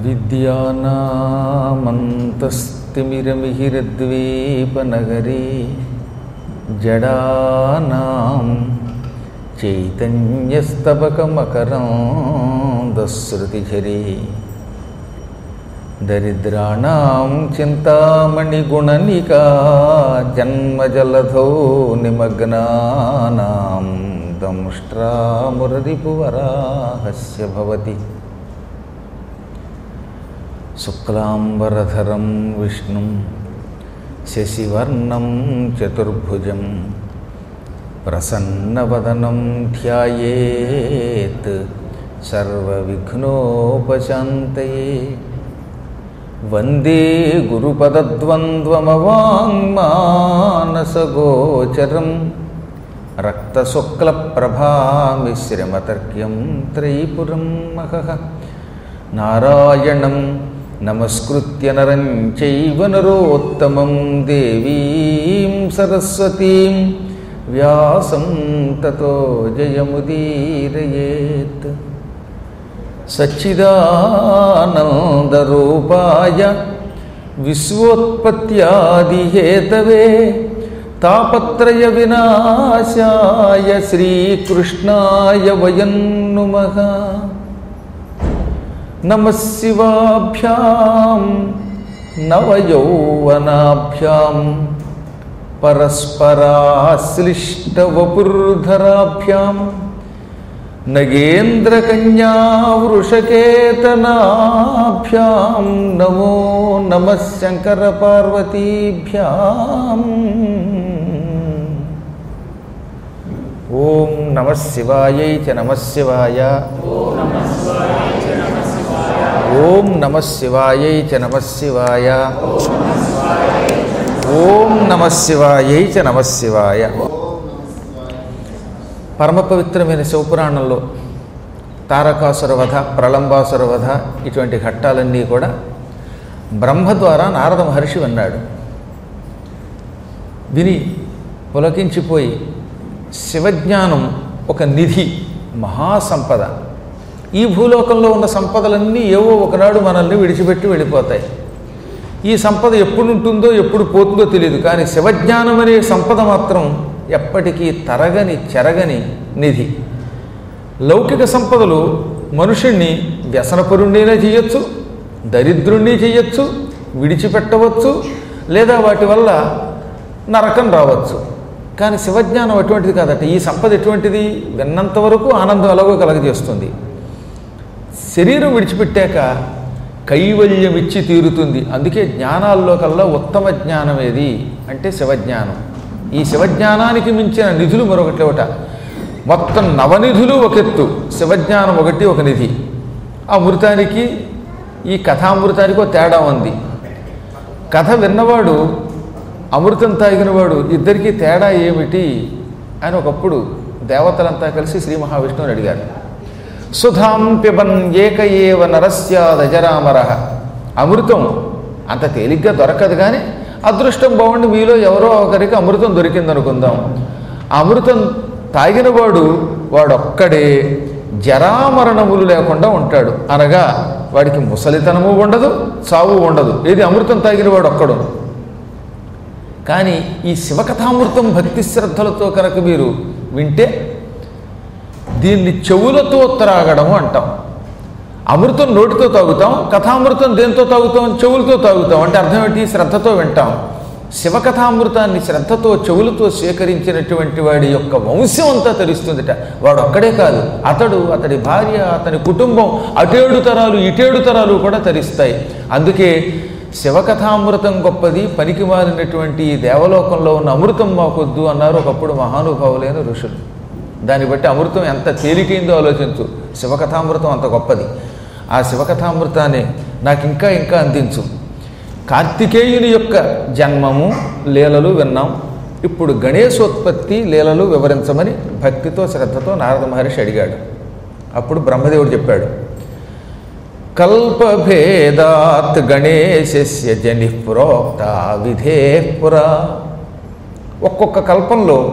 అవిద్యానామంతస్తిమిరమిహిరద్వీపనగరీ జడానాం చైతన్యస్తబకమకరాందశ్రుతిఝరీ దరిద్రాణం చింతామణిగుణనికా జన్మజలధో నిమగ్నానాం దంష్ట్రామురరిపువరాహస్య భవతి శుక్లాంబరధరం విష్ణుం శశివర్ణం చతుర్భుజం ప్రసన్నవదనం ధ్యాయేత్ సర్వవిఘ్నోపశాంతయే వందే గురుపదద్వంద్వమవాङ्మానసగోచరం రక్తశుక్లప్రభామిశ్రమతర్క్యం త్రైపురం మహః నారాయణం నమస్కృత్య నరం చైవ నరోత్తమం దేవీం సరస్వతీం వ్యాసం తతో జయముదీరయేత్ సచ్చిదానందరూపాయ విశ్వోత్పత్యాదిహేతవే తాపత్రయ వినాశాయ శ్రీకృష్ణాయ వయం నుమః నమః శివాభ్యాం నవయౌవనాభ్యాం పరస్పరాశ్లిష్టవపుర్ధరాభ్యాం నగేంద్రకన్యావృషకేతనాభ్యాం నమో నమ శంకరపార్వతీభ్యాం ఓం నమ శివాయై చ నమ శివాయ ఓం నమ శివాయై చ నమ శివాయ ఓం నమ శివాయై చ నమ శివాయ పరమ పవిత్రమైన శివపురాణంలో తారకాసుర వధ ప్రళంబాసుర వధ ఇటువంటి ఘట్టాలన్నీ కూడా బ్రహ్మ ద్వారా నారద మహర్షి విన్నాడు విని పులకించిపోయి శివజ్ఞానం ఒక నిధి మహాసంపద ఈ భూలోకంలో ఉన్న సంపదలన్నీ ఏవో ఒకనాడు మనల్ని విడిచిపెట్టి వెళ్ళిపోతాయి ఈ సంపద ఎప్పుడు ఉంటుందో ఎప్పుడు పోతుందో తెలియదు కానీ శివజ్ఞానం అనే సంపద మాత్రం ఎప్పటికీ తరగని చెరగని నిధి లౌకిక సంపదలు మనుషుణ్ణి వ్యసనపరుణ్ణైనా చేయొచ్చు దరిద్రుణ్ణి చేయొచ్చు విడిచిపెట్టవచ్చు లేదా వాటి వల్ల నరకం రావచ్చు కానీ శివజ్ఞానం అటువంటిది కాదట ఈ సంపద ఎటువంటిది విన్నంత వరకు ఆనందం ఎలాగో కలగజేస్తుంది శరీరం విడిచిపెట్టాక కైవల్యం ఇచ్చి తీరుతుంది అందుకే జ్ఞానాల్లో కల్లా ఉత్తమ జ్ఞానం ఏది అంటే శివజ్ఞానం ఈ శివజ్ఞానానికి మించిన నిధులు మరొకటి ఒకట మొత్తం నవనిధులు ఒక ఎత్తు శివజ్ఞానం ఒకటి ఒక నిధి ఆ అమృతానికి ఈ కథామృతానికి ఒక తేడా ఉంది కథ విన్నవాడు అమృతం తాగినవాడు ఇద్దరికీ తేడా ఏమిటి అని ఒకప్పుడు దేవతలంతా కలిసి శ్రీ మహావిష్ణువుని అడిగారు సుధాం పిబన్ ఏక ఏవ నరస్యాదజరామర అమృతం అంత తేలిగ్గా దొరకదు కానీ అదృష్టం బాగుండి మీలో ఎవరో ఒకరికి అమృతం దొరికిందనుకుందాం ఆ అమృతం తాగినవాడు వాడొక్కడే జరామరణములు లేకుండా ఉంటాడు అనగా వాడికి ముసలితనము ఉండదు చావు ఉండదు ఏది అమృతం తాగిన వాడు ఒక్కడు కానీ ఈ శివకథామృతం భక్తి శ్రద్ధలతో కనుక మీరు వింటే దీన్ని చెవులతో త్రాగడము అంటాం అమృతం నోటితో తాగుతాం కథామృతం దేంతో తాగుతాం చెవులతో తాగుతాం అంటే అర్థం ఏంటి శ్రద్ధతో వింటాం శివకథామృతాన్ని శ్రద్ధతో చెవులతో స్వీకరించినటువంటి వాడి యొక్క వంశం అంతా తెలుస్తుందిట వాడు ఒక్కడే కాదు అతడు అతడి భార్య అతని కుటుంబం అటేడు తరాలు ఇటేడు తరాలు కూడా తరిస్తాయి అందుకే శివకథామృతం గొప్పది పనికి మారినటువంటి ఈ దేవలోకంలో ఉన్న అమృతం మాకొద్దు అన్నారు ఒకప్పుడు మహానుభావులైన ఋషులు దాన్ని బట్టి అమృతం ఎంత తేలికైందో ఆలోచించు శివకథామృతం అంత గొప్పది ఆ శివకథామృతాన్ని నాకు ఇంకా ఇంకా అందించు కార్తికేయుని యొక్క జన్మము లీలలు విన్నాం ఇప్పుడు గణేశోత్పత్తి లీలలు వివరించమని భక్తితో శ్రద్ధతో నారద మహర్షి అడిగాడు అప్పుడు బ్రహ్మదేవుడు చెప్పాడు కల్పభేదాత్ గణేశస్య జని ప్రోక్త విధే పురా ఒక్కొక్క కల్పంలో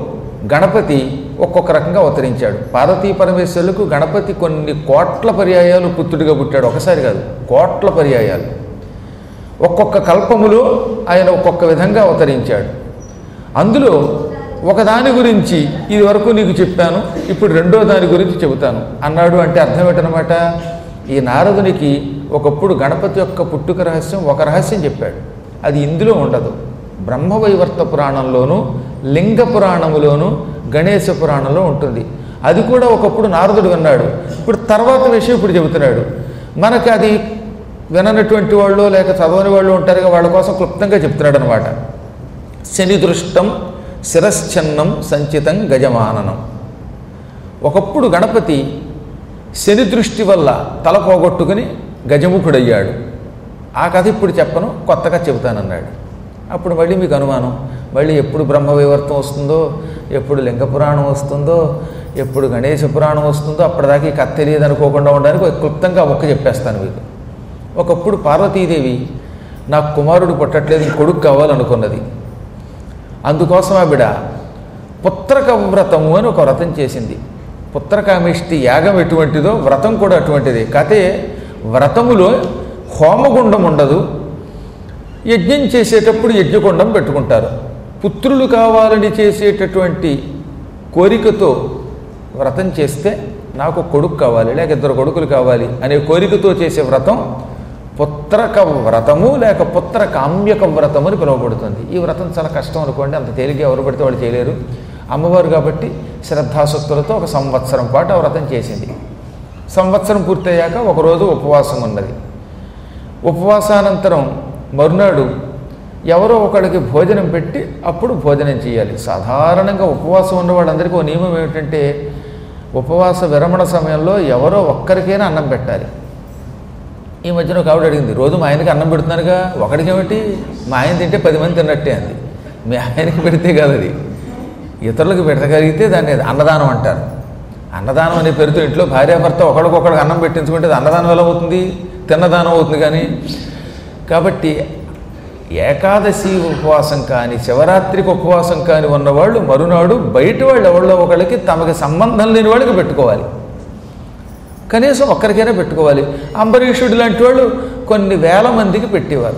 గణపతి ఒక్కొక్క రకంగా అవతరించాడు పార్వతీ పరమేశ్వరులకు గణపతి కొన్ని కోట్ల పర్యాయాలు పుత్రుడిగా పుట్టాడు ఒకసారి కాదు కోట్ల పర్యాయాలు ఒక్కొక్క కల్పములో ఆయన ఒక్కొక్క విధంగా అవతరించాడు అందులో ఒకదాని గురించి ఇది వరకు నీకు చెప్పాను ఇప్పుడు రెండో దాని గురించి చెబుతాను అన్నాడు అంటే అర్థం ఏంటనమాట ఈ నారదునికి ఒకప్పుడు గణపతి యొక్క పుట్టుక రహస్యం ఒక రహస్యం చెప్పాడు అది ఇందులో ఉండదు బ్రహ్మవైవర్త పురాణంలోనూ లింగ పురాణములోనూ గణేశ పురాణంలో ఉంటుంది అది కూడా ఒకప్పుడు నారదుడు విన్నాడు ఇప్పుడు తర్వాత విషయం ఇప్పుడు చెబుతున్నాడు మనకి అది విననటువంటి వాళ్ళు లేక చదవని వాళ్ళు ఉంటారుగా వాళ్ళ కోసం క్లుప్తంగా చెప్తున్నాడు అనమాట శని దృష్టం శిరశ్చన్నం సంచితం గజమాననం ఒకప్పుడు గణపతి శని దృష్టి వల్ల తల పోగొట్టుకుని గజముఖుడయ్యాడు ఆ కథ ఇప్పుడు చెప్పను కొత్తగా చెబుతానన్నాడు అప్పుడు మళ్ళీ మీకు అనుమానం మళ్ళీ ఎప్పుడు బ్రహ్మవివర్తం వస్తుందో ఎప్పుడు లింగ పురాణం వస్తుందో ఎప్పుడు గణేశ పురాణం వస్తుందో అప్పటిదాకా ఈ కథ తెలియదు అనుకోకుండా ఉండడానికి ఒక క్లుప్తంగా ఒక్క చెప్పేస్తాను మీకు ఒకప్పుడు పార్వతీదేవి నాకు కుమారుడు పుట్టట్లేదు ఇంక కొడుకు కావాలనుకున్నది అందుకోసం ఆవిడ పుత్రక వ్రతము అని ఒక వ్రతం చేసింది పుత్రకామిష్టి యాగం ఎటువంటిదో వ్రతం కూడా అటువంటిది కాతే వ్రతములో హోమగుండం ఉండదు యజ్ఞం చేసేటప్పుడు యజ్ఞగుండం పెట్టుకుంటారు పుత్రులు కావాలని చేసేటటువంటి కోరికతో వ్రతం చేస్తే నాకు కొడుకు కావాలి లేక ఇద్దరు కొడుకులు కావాలి అనే కోరికతో చేసే వ్రతం పుత్రక వ్రతము లేక పుత్ర కామ్యక వ్రతము అని పిలువబడుతుంది ఈ వ్రతం చాలా కష్టం అనుకోండి అంత తేలిక ఎవరు పడితే వాళ్ళు చేయలేరు అమ్మవారు కాబట్టి శ్రద్ధాసక్తులతో ఒక సంవత్సరం పాటు ఆ వ్రతం చేసింది సంవత్సరం పూర్తయ్యాక ఒకరోజు ఉపవాసం ఉన్నది ఉపవాసానంతరం మరునాడు ఎవరో ఒకడికి భోజనం పెట్టి అప్పుడు భోజనం చేయాలి సాధారణంగా ఉపవాసం ఉన్న వాళ్ళందరికీ ఒక నియమం ఏమిటంటే ఉపవాస విరమణ సమయంలో ఎవరో ఒక్కరికైనా అన్నం పెట్టాలి ఈ మధ్యన ఒక ఆవిడ అడిగింది రోజు మా ఆయనకి అన్నం పెడుతున్నానుగా ఒకడికి ఏమిటి మా ఆయన తింటే పది మంది తిన్నట్టే అంది మీ ఆయనకి పెడితే కాదు అది ఇతరులకు పెట్టగలిగితే దాన్ని అన్నదానం అంటారు అన్నదానం అనే పేరుతో ఇంట్లో భార్యాభర్త ఒకడికొకడికి అన్నం పెట్టించుకుంటే అది అన్నదానం ఎలా అవుతుంది తిన్నదానం అవుతుంది కానీ కాబట్టి ఏకాదశి ఉపవాసం కానీ శివరాత్రికి ఉపవాసం కానీ ఉన్నవాళ్ళు మరునాడు బయట వాళ్ళు ఎవరిలో ఒకళ్ళకి తమకి సంబంధం లేని వాళ్ళకి పెట్టుకోవాలి కనీసం ఒక్కరికైనా పెట్టుకోవాలి అంబరీషుడు లాంటి వాళ్ళు కొన్ని వేల మందికి పెట్టేవారు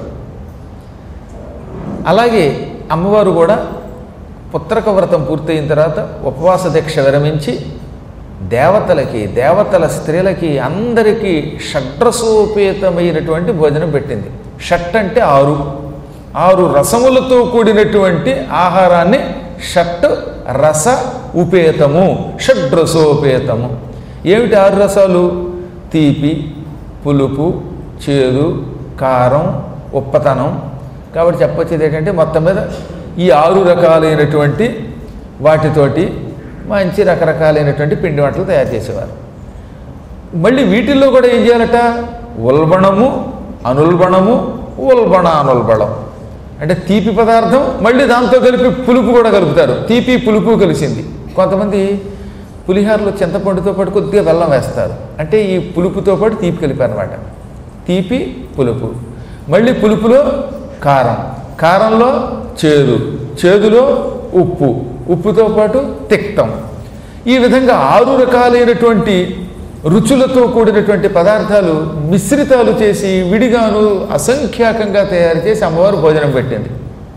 అలాగే అమ్మవారు కూడా పుత్రక వ్రతం పూర్తయిన తర్వాత ఉపవాస దీక్ష విరమించి దేవతలకి దేవతల స్త్రీలకి అందరికీ షడ్రసోపేతమైనటువంటి భోజనం పెట్టింది షట్ అంటే ఆరు ఆరు రసములతో కూడినటువంటి ఆహారాన్ని షట్ రస ఉపేతము షడ్రసోపేతము ఏమిటి ఆరు రసాలు తీపి పులుపు చేదు కారం ఉప్పతనం కాబట్టి చెప్పొచ్చేది ఏంటంటే మొత్తం మీద ఈ ఆరు రకాలైనటువంటి వాటితోటి మంచి రకరకాలైనటువంటి పిండి వంటలు తయారు చేసేవారు మళ్ళీ వీటిల్లో కూడా ఏం చేయాలట ఉల్బణము అనుల్బణము ఉల్బణ అనుల్బణం అంటే తీపి పదార్థం మళ్ళీ దాంతో కలిపి పులుపు కూడా కలుపుతారు తీపి పులుపు కలిసింది కొంతమంది పులిహారలో చింతపండుతో పాటు కొద్దిగా బెల్లం వేస్తారు అంటే ఈ పులుపుతో పాటు తీపి కలిపారు అనమాట తీపి పులుపు మళ్ళీ పులుపులో కారం కారంలో చేదు చేదులో ఉప్పు ఉప్పుతో పాటు తిక్తం ఈ విధంగా ఆరు రకాలైనటువంటి రుచులతో కూడినటువంటి పదార్థాలు మిశ్రితాలు చేసి విడిగాను అసంఖ్యాకంగా తయారు చేసి అమ్మవారు భోజనం పెట్టింది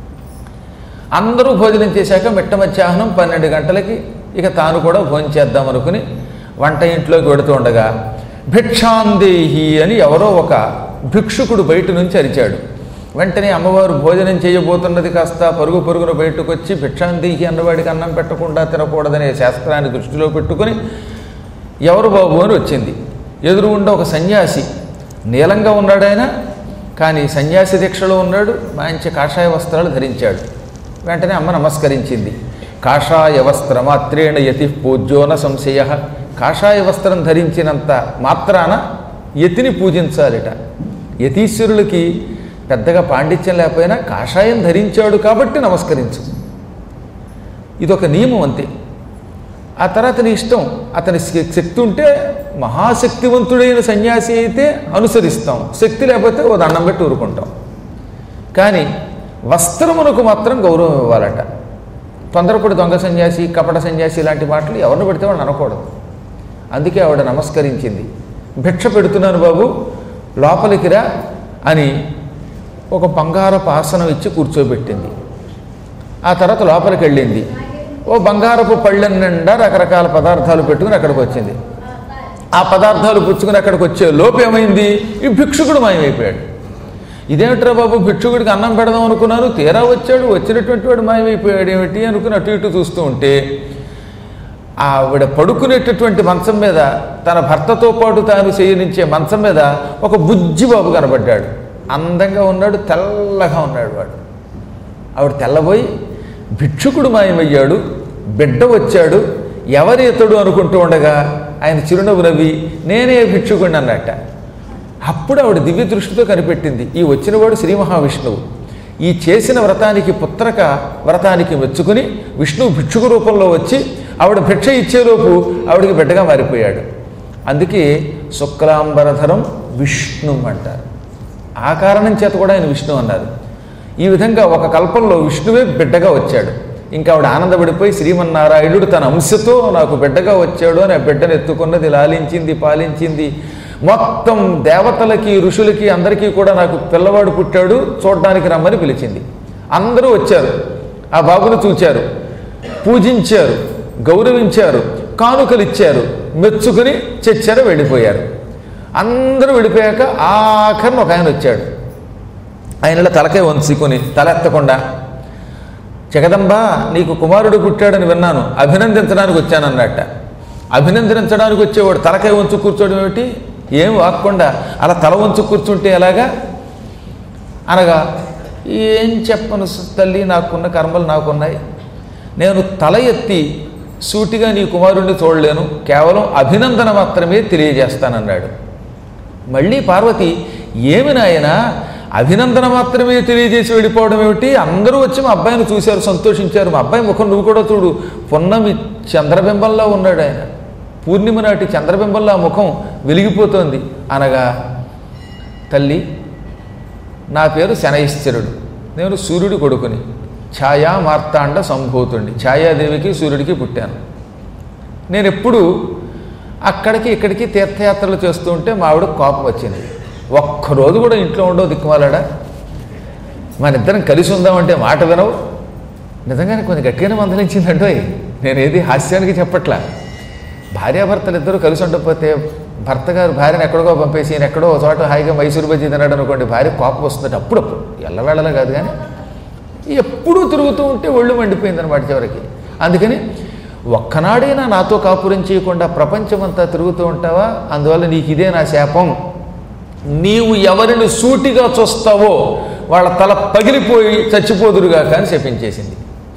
అందరూ భోజనం చేశాక మిట్ట మధ్యాహ్నం పన్నెండు గంటలకి ఇక తాను కూడా భోజనం చేద్దాం అనుకుని వంట ఇంట్లోకి వెడుతూ ఉండగా భిక్షాందేహి అని ఎవరో ఒక భిక్షుకుడు బయట నుంచి అరిచాడు వెంటనే అమ్మవారు భోజనం చేయబోతున్నది కాస్త పరుగు పరుగున బయటకు వచ్చి భిక్షాందేహి అన్నవాడికి అన్నం పెట్టకుండా తినకూడదనే శాస్త్రాన్ని దృష్టిలో పెట్టుకుని ఎవరు బాబు అని వచ్చింది ఎదురుగుండా ఒక సన్యాసి నీలంగా ఉన్నాడు ఆయన కానీ సన్యాసి దీక్షలో ఉన్నాడు మంచి కాషాయ వస్త్రాలు ధరించాడు వెంటనే అమ్మ నమస్కరించింది కాషాయ వస్త్రమాత్రేణ యతి పూజ్యోన సంశయ కాషాయ వస్త్రం ధరించినంత మాత్రాన యతిని పూజించాలిట యతీశ్వరులకి పెద్దగా పాండిత్యం లేకపోయినా కాషాయం ధరించాడు కాబట్టి నమస్కరించు ఇదొక నియమం అంతే ఆ తర్వాత నీ ఇష్టం అతని శక్- శక్తి ఉంటే మహాశక్తివంతుడైన సన్యాసి అయితే అనుసరిస్తాం శక్తి లేకపోతే ఓ దండం పెట్టి ఊరుకుంటాం కానీ వస్త్రమునకు మాత్రం గౌరవం ఇవ్వాలట తొందరపడి దొంగ సన్యాసి కపట సన్యాసి ఇలాంటి మాటలు ఎవరిని పెడితే వాళ్ళు అనకూడదు అందుకే ఆవిడ నమస్కరించింది భిక్ష పెడుతున్నాను బాబు లోపలికి రా అని ఒక బంగారపు ఆసనం ఇచ్చి కూర్చోబెట్టింది ఆ తర్వాత లోపలికి వెళ్ళింది ఓ బంగారపు పళ్ళెం నిండా రకరకాల పదార్థాలు పెట్టుకుని అక్కడికి వచ్చింది ఆ పదార్థాలు పుచ్చుకుని అక్కడికి వచ్చే లోపు ఏమైంది ఈ భిక్షుకుడు మాయమైపోయాడు ఇదేమిట్రా బాబు భిక్షుకుడికి అన్నం పెడదాం అనుకున్నాను తీరా వచ్చాడు వచ్చినటువంటి వాడు మాయమైపోయాడు ఏమిటి అనుకుని అటు ఇటు చూస్తూ ఉంటే ఆవిడ పడుకునేటటువంటి మంచం మీద తన భర్తతో పాటు తాను చేయనించే మంచం మీద ఒక బుజ్జి బాబు కనబడ్డాడు అందంగా ఉన్నాడు తెల్లగా ఉన్నాడు వాడు ఆవిడ తెల్లబోయి భిక్షుకుడు మాయమయ్యాడు బిడ్డ వచ్చాడు ఎవరి ఇతడు అనుకుంటూ ఉండగా ఆయన చిరునవ్వు నవ్వి నేనే భిక్షుకుడిని అన్నట్ట అప్పుడు ఆవిడ దివ్య దృష్టితో కనిపెట్టింది ఈ వచ్చినవాడు శ్రీ మహావిష్ణువు ఈ చేసిన వ్రతానికి పుత్రక వ్రతానికి మెచ్చుకుని విష్ణువు భిక్షుకు రూపంలో వచ్చి ఆవిడ భిక్ష ఇచ్చేలోపు ఆవిడకి బిడ్డగా మారిపోయాడు అందుకే శుక్లాంబరధరం విష్ణు అంటారు ఆ కారణం చేత కూడా ఆయన విష్ణు అన్నారు ఈ విధంగా ఒక కల్పంలో విష్ణువే బిడ్డగా వచ్చాడు ఇంకా ఆవిడ ఆనందపడిపోయి శ్రీమన్నారాయణుడు తన అంశతో నాకు బిడ్డగా వచ్చాడు అని ఆ బిడ్డను ఎత్తుకున్నది లాలించింది పాలించింది మొత్తం దేవతలకి ఋషులకి అందరికీ కూడా నాకు పిల్లవాడు పుట్టాడు చూడడానికి రమ్మని పిలిచింది అందరూ వచ్చారు ఆ బాబును చూచారు పూజించారు గౌరవించారు కానుకలు ఇచ్చారు మెచ్చుకుని చచ్చారు వెళ్ళిపోయారు అందరూ వెళ్ళిపోయాక ఆఖరిని ఒక ఆయన వచ్చాడు ఆయనలో తలకే వంచుకొని తలెత్తకుండా జగదంబ నీకు కుమారుడు పుట్టాడని విన్నాను అభినందించడానికి వచ్చానన్నట్ట అభినందించడానికి వచ్చేవాడు తలకాయ వంచు కూర్చోవడం ఏమిటి ఏం వాక్కుండా అలా తల వంచు కూర్చుంటే ఎలాగా అనగా ఏం చెప్పను తల్లి నాకున్న కర్మలు నాకున్నాయి నేను తల ఎత్తి సూటిగా నీ కుమారుణ్ణి చూడలేను కేవలం అభినందన మాత్రమే తెలియజేస్తానన్నాడు మళ్ళీ పార్వతి ఏమి నాయనా అభినందన మాత్రమే తెలియజేసి వెళ్ళిపోవడం ఏమిటి అందరూ వచ్చి మా అబ్బాయిని చూశారు సంతోషించారు మా అబ్బాయి ముఖం నువ్వు కూడా చూడు పున్నమి చంద్రబింబంలా ఉన్నాడు ఆయన పూర్ణిమ నాటి చంద్రబింబంలో ఆ ముఖం వెలిగిపోతోంది అనగా తల్లి నా పేరు శనైశ్చరుడు నేను సూర్యుడి కొడుకుని ఛాయా మార్తాండ సంభూతుణ్ణి ఛాయాదేవికి సూర్యుడికి పుట్టాను నేను ఎప్పుడు అక్కడికి ఇక్కడికి తీర్థయాత్రలు చేస్తూ ఉంటే మా ఆవిడ కోపం వచ్చింది ఒక్కరోజు కూడా ఇంట్లో ఉండవు దిక్కుమాలాడా మన ఇద్దరం కలిసి ఉందామంటే మాట వినవు నిజంగానే కొంచెం గట్టిగానే మందలించిందంటో నేను ఏది హాస్యానికి చెప్పట్లా భార్యాభర్తలు ఇద్దరు కలిసి ఉండకపోతే భర్త గారు భార్యను ఎక్కడికో పంపేసి ఈయన ఎక్కడో ఒక చోట హాయిగా మైసూరు బజ్జీ తిన్నాడు అనుకోండి భార్య కోపం వస్తుందంటే అప్పుడప్పుడు ఎల్లవేళలా కాదు కానీ ఎప్పుడూ తిరుగుతూ ఉంటే ఒళ్ళు మండిపోయింది అనమాట చివరికి అందుకని ఒక్కనాడైనా నాతో కాపురం చేయకుండా ప్రపంచమంతా తిరుగుతూ ఉంటావా అందువల్ల నీకు ఇదే నా శాపం నీవు ఎవరిని సూటిగా చూస్తావో వాళ్ళ తల పగిలిపోయి చచ్చిపోదురుగా కానీ శపించేసింది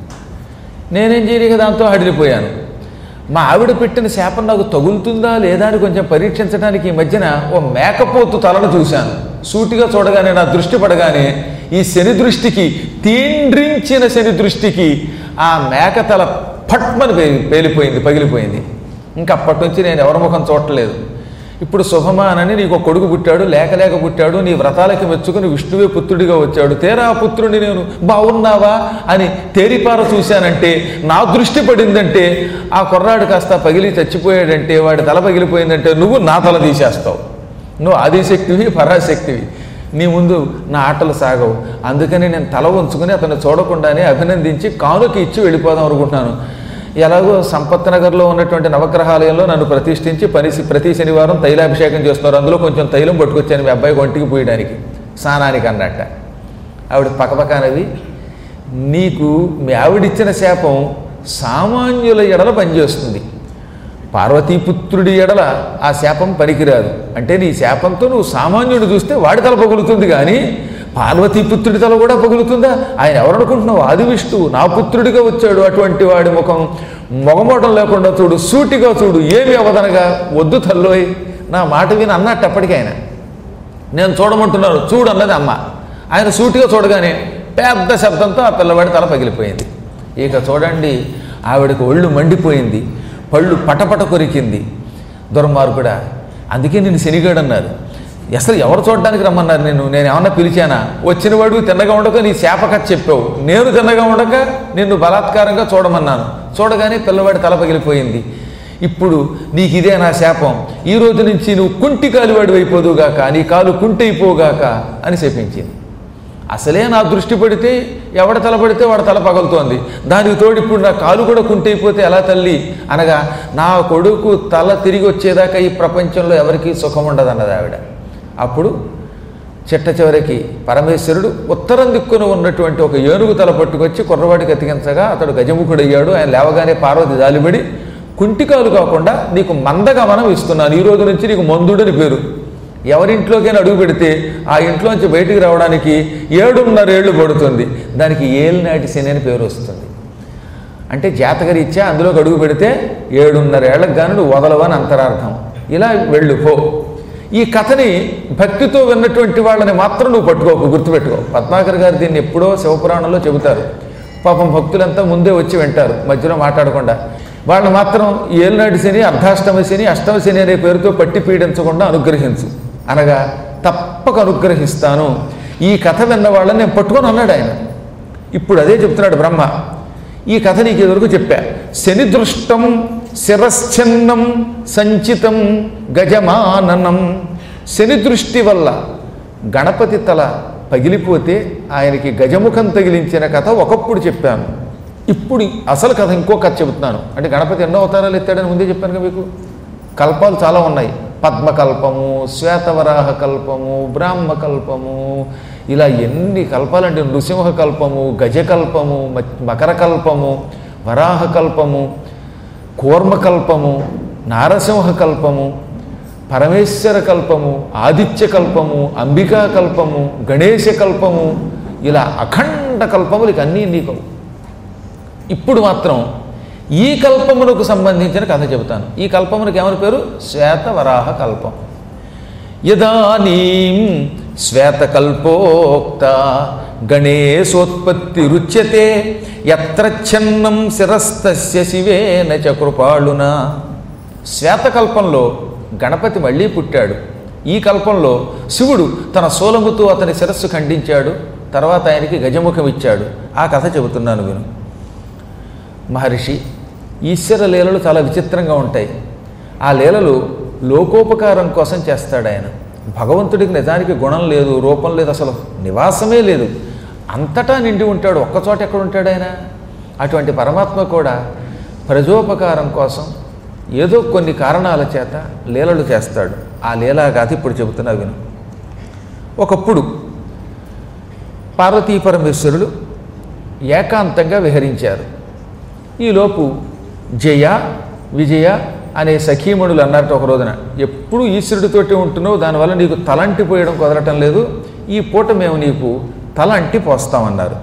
నేనేం చేయలేక దాంతో హడిలిపోయాను మా ఆవిడ పెట్టిన శాపం నాకు తగులుతుందా లేదా అని కొంచెం పరీక్షించడానికి ఈ మధ్యన ఓ మేకపోతు తలను చూశాను సూటిగా చూడగానే నా దృష్టి పడగానే ఈ శని దృష్టికి తీండ్రించిన శని దృష్టికి ఆ మేక తల పట్మని పే పేలిపోయింది పగిలిపోయింది ఇంకా అప్పటి నుంచి నేను ఎవరి ముఖం చూడలేదు ఇప్పుడు శుభమానని నీకు ఒక కొడుకు పుట్టాడు లేక లేక పుట్టాడు నీ వ్రతాలకి మెచ్చుకుని విష్ణువే పుత్రుడిగా వచ్చాడు తేరా పుత్రుడిని నేను బాగున్నావా అని తేరిపార చూశానంటే నా దృష్టి పడిందంటే ఆ కుర్రాడు కాస్త పగిలి చచ్చిపోయాడంటే వాడి తల పగిలిపోయిందంటే నువ్వు నా తల తీసేస్తావు నువ్వు ఆదిశక్తివి పరాశక్తివి నీ ముందు నా ఆటలు సాగవు అందుకని నేను తల ఉంచుకుని అతను చూడకుండానే అభినందించి కానుక ఇచ్చి వెళ్ళిపోదాం అనుకుంటున్నాను ఎలాగో సంపత్ నగర్లో ఉన్నటువంటి నవగ్రహాలయంలో నన్ను ప్రతిష్ఠించి పని ప్రతి శనివారం తైలాభిషేకం చేస్తున్నారు అందులో కొంచెం తైలం పట్టుకొచ్చాను మీ అబ్బాయి ఒంటికి పోయడానికి స్నానానికి అన్నట్ట ఆవిడ పక్కపక్కనవి నీకు మీ ఆవిడిచ్చిన శాపం సామాన్యుల ఎడల పనిచేస్తుంది పార్వతీపుత్రుడి ఎడల ఆ శాపం పనికిరాదు అంటే నీ శాపంతో నువ్వు సామాన్యుడు చూస్తే వాడి తల పగులుతుంది కానీ పార్వతీపుత్రుడి తల కూడా పగులుతుందా ఆయన ఎవరనుకుంటున్నావు ఆది విష్ణువు నా పుత్రుడిగా వచ్చాడు అటువంటి వాడి ముఖం మొగమోటం లేకుండా చూడు సూటిగా చూడు ఏమి అవదనగా వద్దు తల్లోయ్ నా మాట విని అన్నట్టు అప్పటికి ఆయన నేను చూడమంటున్నాను చూడు అన్నది అమ్మ ఆయన సూటిగా చూడగానే పెద్ద శబ్దంతో ఆ పిల్లవాడి తల పగిలిపోయింది ఇక చూడండి ఆవిడకి ఒళ్ళు మండిపోయింది పళ్ళు పటపట కొరికింది దుర్మార్గుడా అందుకే నేను శనిగాడు అన్నారు అసలు ఎవరు చూడడానికి రమ్మన్నారు నేను నేను ఏమన్నా పిలిచానా వచ్చినవాడు తిన్నగా ఉండక నీ శాపక చెప్పావు నేను తిన్నగా ఉండక నిన్ను బలాత్కారంగా చూడమన్నాను చూడగానే పిల్లవాడి తల పగిలిపోయింది ఇప్పుడు నీకు ఇదే నా శాపం ఈ రోజు నుంచి నువ్వు కుంటి కాలువాడి అయిపోదుగాక నీ కాలు కుంటి అయిపోగాక అని శపించింది అసలే నా దృష్టి పడితే ఎవడ తల పడితే వాడి తల పగులుతోంది దానికి తోడు ఇప్పుడు నా కాలు కూడా కుంటైపోతే ఎలా తల్లి అనగా నా కొడుకు తల తిరిగి వచ్చేదాకా ఈ ప్రపంచంలో ఎవరికీ సుఖం ఉండదన్నది ఆవిడ అప్పుడు చిట్ట చివరికి పరమేశ్వరుడు ఉత్తరం దిక్కున ఉన్నటువంటి ఒక ఏనుగు తల పట్టుకొచ్చి కుర్రవాడికి అతికించగా అతడు గజముఖుడయ్యాడు ఆయన లేవగానే పార్వతి జాలిబడి కుంటికాలు కాకుండా నీకు మందగమనం ఇస్తున్నాను ఈ రోజు నుంచి నీకు మందుడని పేరు ఎవరింట్లోకైనా అడుగు పెడితే ఆ ఇంట్లోంచి బయటికి రావడానికి ఏడున్నరేళ్లు పడుతుంది దానికి ఏలినాటి శని అని పేరు వస్తుంది అంటే జాతకరీత్యా అందులోకి అడుగు పెడితే ఏడున్నరేళ్లకు గాను నువ్వు వదలవని అంతరార్థం ఇలా వెళ్ళు పో ఈ కథని భక్తితో విన్నటువంటి వాళ్ళని మాత్రం నువ్వు పట్టుకోకు గుర్తుపెట్టుకో పద్మాకర్ గారు దీన్ని ఎప్పుడో శివపురాణంలో చెబుతారు పాపం భక్తులంతా ముందే వచ్చి వింటారు మధ్యలో మాట్లాడకుండా వాళ్ళు మాత్రం ఏలినాటి శని అర్ధాష్టమ శని అష్టమ శని అనే పేరుతో పట్టి పీడించకుండా అనుగ్రహించు అనగా తప్పక అనుగ్రహిస్తాను ఈ కథ విన్న వాళ్ళని నేను పట్టుకొని అన్నాడు ఆయన ఇప్పుడు అదే చెప్తున్నాడు బ్రహ్మ ఈ కథ నీకు ఎదురుకు చెప్పా శని దృష్టం శిరశ్చన్నం సంచితం గజమాననం శని దృష్టి వల్ల గణపతి తల పగిలిపోతే ఆయనకి గజముఖం తగిలించిన కథ ఒకప్పుడు చెప్పాను ఇప్పుడు అసలు కథ ఇంకో కథ చెబుతున్నాను అంటే గణపతి ఎన్నో అవతారాలు ఎత్తాడని ముందే చెప్పాను కదా మీకు కల్పాలు చాలా ఉన్నాయి పద్మకల్పము శ్వేతవరాహ కల్పము బ్రాహ్మ కల్పము ఇలా ఎన్ని కల్పాలంటే నృసింహ కల్పము గజకల్పము మ- మకర కల్పము వరాహ కల్పము కూర్మకల్పము నారసింహ కల్పము పరమేశ్వర కల్పము ఆదిత్య కల్పము అంబికా కల్పము గణేశ కల్పము ఇలా అఖండ కల్పములు ఇక అన్నీ నీకు ఇప్పుడు మాత్రం ఈ కల్పమునకు సంబంధించిన కథ చెబుతాను ఈ కల్పమునకు ఏమని పేరు శ్వేతవరాహ కల్పం యదానీం శ్వేతకల్పోక్త గణేశోత్పత్తి రుచ్యతే ఎత్ర ఛన్నం శిరస్తస్య శివేన చ కృపాళున శ్వేతకల్పంలో గణపతి మళ్ళీ పుట్టాడు ఈ కల్పంలో శివుడు తన సోలముతో అతని శిరస్సు ఖండించాడు తర్వాత ఆయనకి గజముఖం ఇచ్చాడు ఆ కథ చెబుతున్నాను విను మహర్షి ఈశ్వర లీలలు చాలా విచిత్రంగా ఉంటాయి ఆ లీలలు లోకోపకారం కోసం చేస్తాడు ఆయన భగవంతుడికి నిజానికి గుణం లేదు రూపం లేదు అసలు నివాసమే లేదు అంతటా నిండి ఉంటాడు ఒక్కచోట ఎక్కడ ఉంటాడు ఆయన అటువంటి పరమాత్మ కూడా ప్రజోపకారం కోసం ఏదో కొన్ని కారణాల చేత లీలలు చేస్తాడు ఆ లీలా గాథ ఇప్పుడు చెబుతున్నా విను ఒకప్పుడు పార్వతీ పరమేశ్వరులు ఏకాంతంగా విహరించారు ఈలోపు జయ విజయ అనే సఖీమణులు అన్నట్టు ఒక రోజున ఎప్పుడు ఈశ్వరుడితోటి ఉంటున్నావు దానివల్ల నీకు తలంటి పోయడం కుదరటం లేదు ఈ పూట మేము నీకు తల అంటి పోస్తామన్నారు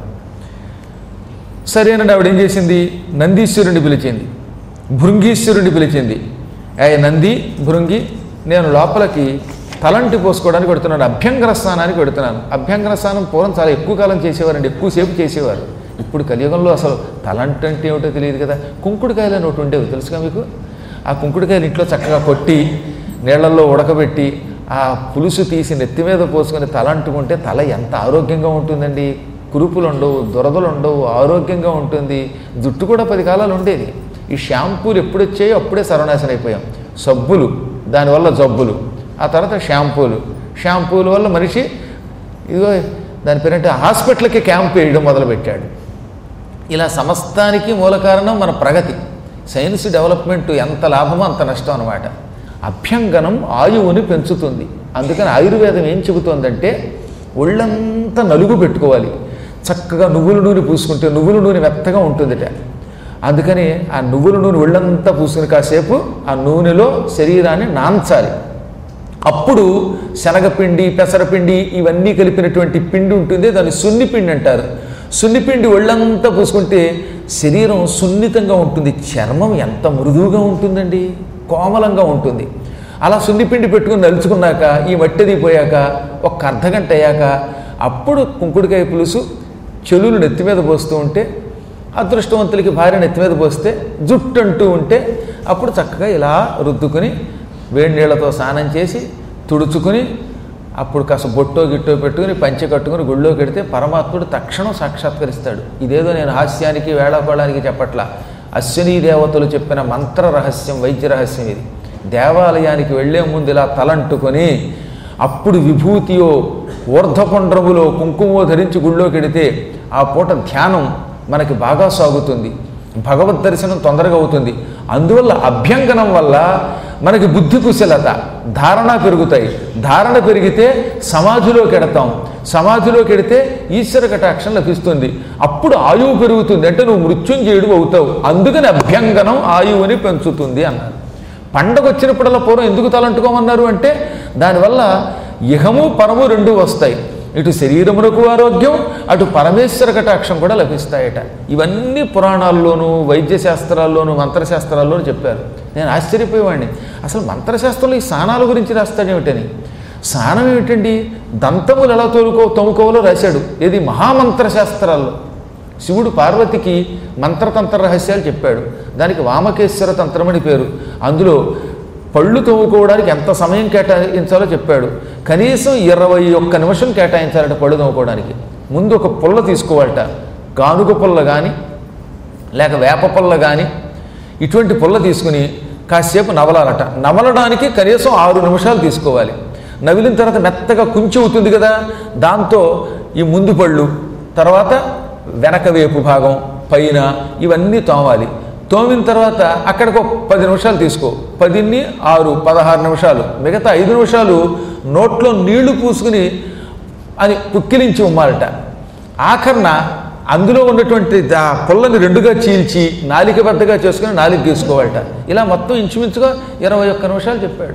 సరేనండి ఆవిడ ఏం చేసింది నందీశ్వరుని పిలిచింది భృంగీశ్వరుని పిలిచింది ఏ నంది భృంగి నేను లోపలికి తలంటి పోసుకోవడానికి పెడుతున్నాను అభ్యంగర స్నానానికి పెడుతున్నాను అభ్యంగర స్నానం పూర్వం చాలా ఎక్కువ కాలం చేసేవారండి ఎక్కువసేపు చేసేవారు ఇప్పుడు కలియుగంలో అసలు తలంటి అంటే ఏమిటో తెలియదు కదా కుంకుడుకాయలు అని ఒకటి ఉండేవి తెలుసుగా మీకు ఆ కుంకుడుకాయలు ఇంట్లో చక్కగా కొట్టి నీళ్లలో ఉడకబెట్టి ఆ పులుసు తీసి నెత్తి మీద పోసుకొని తల అంటుకుంటే తల ఎంత ఆరోగ్యంగా ఉంటుందండి కురుపులు ఉండవు దురదలు ఉండవు ఆరోగ్యంగా ఉంటుంది జుట్టు కూడా పది కాలాలు ఉండేది ఈ షాంపూలు ఎప్పుడు వచ్చాయో అప్పుడే సర్వనాశనం అయిపోయాం సబ్బులు దానివల్ల జబ్బులు ఆ తర్వాత షాంపూలు షాంపూల వల్ల మనిషి ఇదిగో దాని పేరంటే హాస్పిటల్కి క్యాంప్ వేయడం మొదలుపెట్టాడు ఇలా సమస్తానికి మూల కారణం మన ప్రగతి సైన్స్ డెవలప్మెంట్ ఎంత లాభమో అంత నష్టం అనమాట అభ్యంగనం ఆయువుని పెంచుతుంది అందుకని ఆయుర్వేదం ఏం చెబుతోందంటే ఒళ్ళంతా నలుగు పెట్టుకోవాలి చక్కగా నువ్వుల నూనె పూసుకుంటే నువ్వుల నూనె మెత్తగా ఉంటుందిట అందుకని ఆ నువ్వుల నూనె ఒళ్ళంతా పూసుకుని కాసేపు ఆ నూనెలో శరీరాన్ని నాంచాలి అప్పుడు శనగపిండి పెసరపిండి ఇవన్నీ కలిపినటువంటి పిండి ఉంటుంది దాన్ని సున్నిపిండి అంటారు సున్నిపిండి ఒళ్ళంతా పూసుకుంటే శరీరం సున్నితంగా ఉంటుంది చర్మం ఎంత మృదువుగా ఉంటుందండి కోమలంగా ఉంటుంది అలా సున్నిపిండి పెట్టుకుని నలుచుకున్నాక ఈ మట్టిది పోయాక ఒక అర్ధగంట అయ్యాక అప్పుడు కుంకుడుకాయ పులుసు చెలులు నెత్తి మీద పోస్తూ ఉంటే అదృష్టవంతులకి భార్య నెత్తి మీద పోస్తే జుట్టు అంటూ ఉంటే అప్పుడు చక్కగా ఇలా రుద్దుకుని వేడి నీళ్లతో స్నానం చేసి తుడుచుకుని అప్పుడు కాస్త బొట్టో గిట్టో పెట్టుకుని పంచె కట్టుకుని గుళ్ళో పెడితే పరమాత్ముడు తక్షణం సాక్షాత్కరిస్తాడు ఇదేదో నేను హాస్యానికి వేళాకోళానికి చెప్పట్లా అశ్విని దేవతలు చెప్పిన మంత్ర రహస్యం వైద్య రహస్యం ఇది దేవాలయానికి వెళ్లే ముందు ఇలా తలంటుకొని అప్పుడు విభూతియో ఊర్ధపుండ్రములో కుంకుమో ధరించి గుళ్ళోకి వెడితే ఆ పూట ధ్యానం మనకి బాగా సాగుతుంది భగవద్ దర్శనం తొందరగా అవుతుంది అందువల్ల అభ్యంగనం వల్ల మనకి బుద్ధి కుశలత ధారణ పెరుగుతాయి ధారణ పెరిగితే సమాధిలోకి ఎడతాం సమాధిలోకి ఎడితే ఈశ్వర కటాక్షం లభిస్తుంది అప్పుడు ఆయువు పెరుగుతుంది అంటే నువ్వు మృత్యుంజయుడు అవుతావు అందుకని అభ్యంగనం ఆయువుని పెంచుతుంది అన్నారు పండగ వచ్చినప్పుడల్లా పూర్వం ఎందుకు తలంటుకోమన్నారు అంటే దానివల్ల ఇహము పరము రెండు వస్తాయి ఇటు శరీరమునకు ఆరోగ్యం అటు పరమేశ్వర కటాక్షం కూడా లభిస్తాయట ఇవన్నీ పురాణాల్లోనూ వైద్య శాస్త్రాల్లోనూ మంత్రశాస్త్రాల్లోనూ చెప్పారు నేను ఆశ్చర్యపోయేవాడిని అసలు మంత్రశాస్త్రంలో ఈ స్నానాల గురించి రాస్తాడేమిటని స్నానం ఏమిటండి దంతములు ఎలా తోలుకో తోముకోవాలో రాశాడు ఇది మహామంత్ర శాస్త్రాల్లో శివుడు పార్వతికి మంత్రతంత్ర రహస్యాలు చెప్పాడు దానికి వామకేశ్వర తంత్రమని పేరు అందులో పళ్ళు తవ్వుకోవడానికి ఎంత సమయం కేటాయించాలో చెప్పాడు కనీసం ఇరవై ఒక్క నిమిషం కేటాయించాలట పళ్ళు తవ్వుకోవడానికి ముందు ఒక పుల్ల తీసుకోవాలట గానుగ పుల్ల కానీ లేక వేప పుల్ల కానీ ఇటువంటి పుల్ల తీసుకుని కాసేపు నవలాలట నవలడానికి కనీసం ఆరు నిమిషాలు తీసుకోవాలి నవిలిన తర్వాత మెత్తగా కుంచి అవుతుంది కదా దాంతో ఈ ముందు పళ్ళు తర్వాత వెనక వేపు భాగం పైన ఇవన్నీ తోమాలి తోమిన తర్వాత అక్కడికి ఒక పది నిమిషాలు తీసుకో పదిన్ని ఆరు పదహారు నిమిషాలు మిగతా ఐదు నిమిషాలు నోట్లో నీళ్లు పూసుకుని అని పుక్కిలించి ఉమ్మాలట ఆఖరణ అందులో ఉన్నటువంటి ఆ పుల్లని రెండుగా చీల్చి నాలిక బద్దగా చేసుకుని నాలిక గీసుకోవాలట ఇలా మొత్తం ఇంచుమించుగా ఇరవై ఒక్క నిమిషాలు చెప్పాడు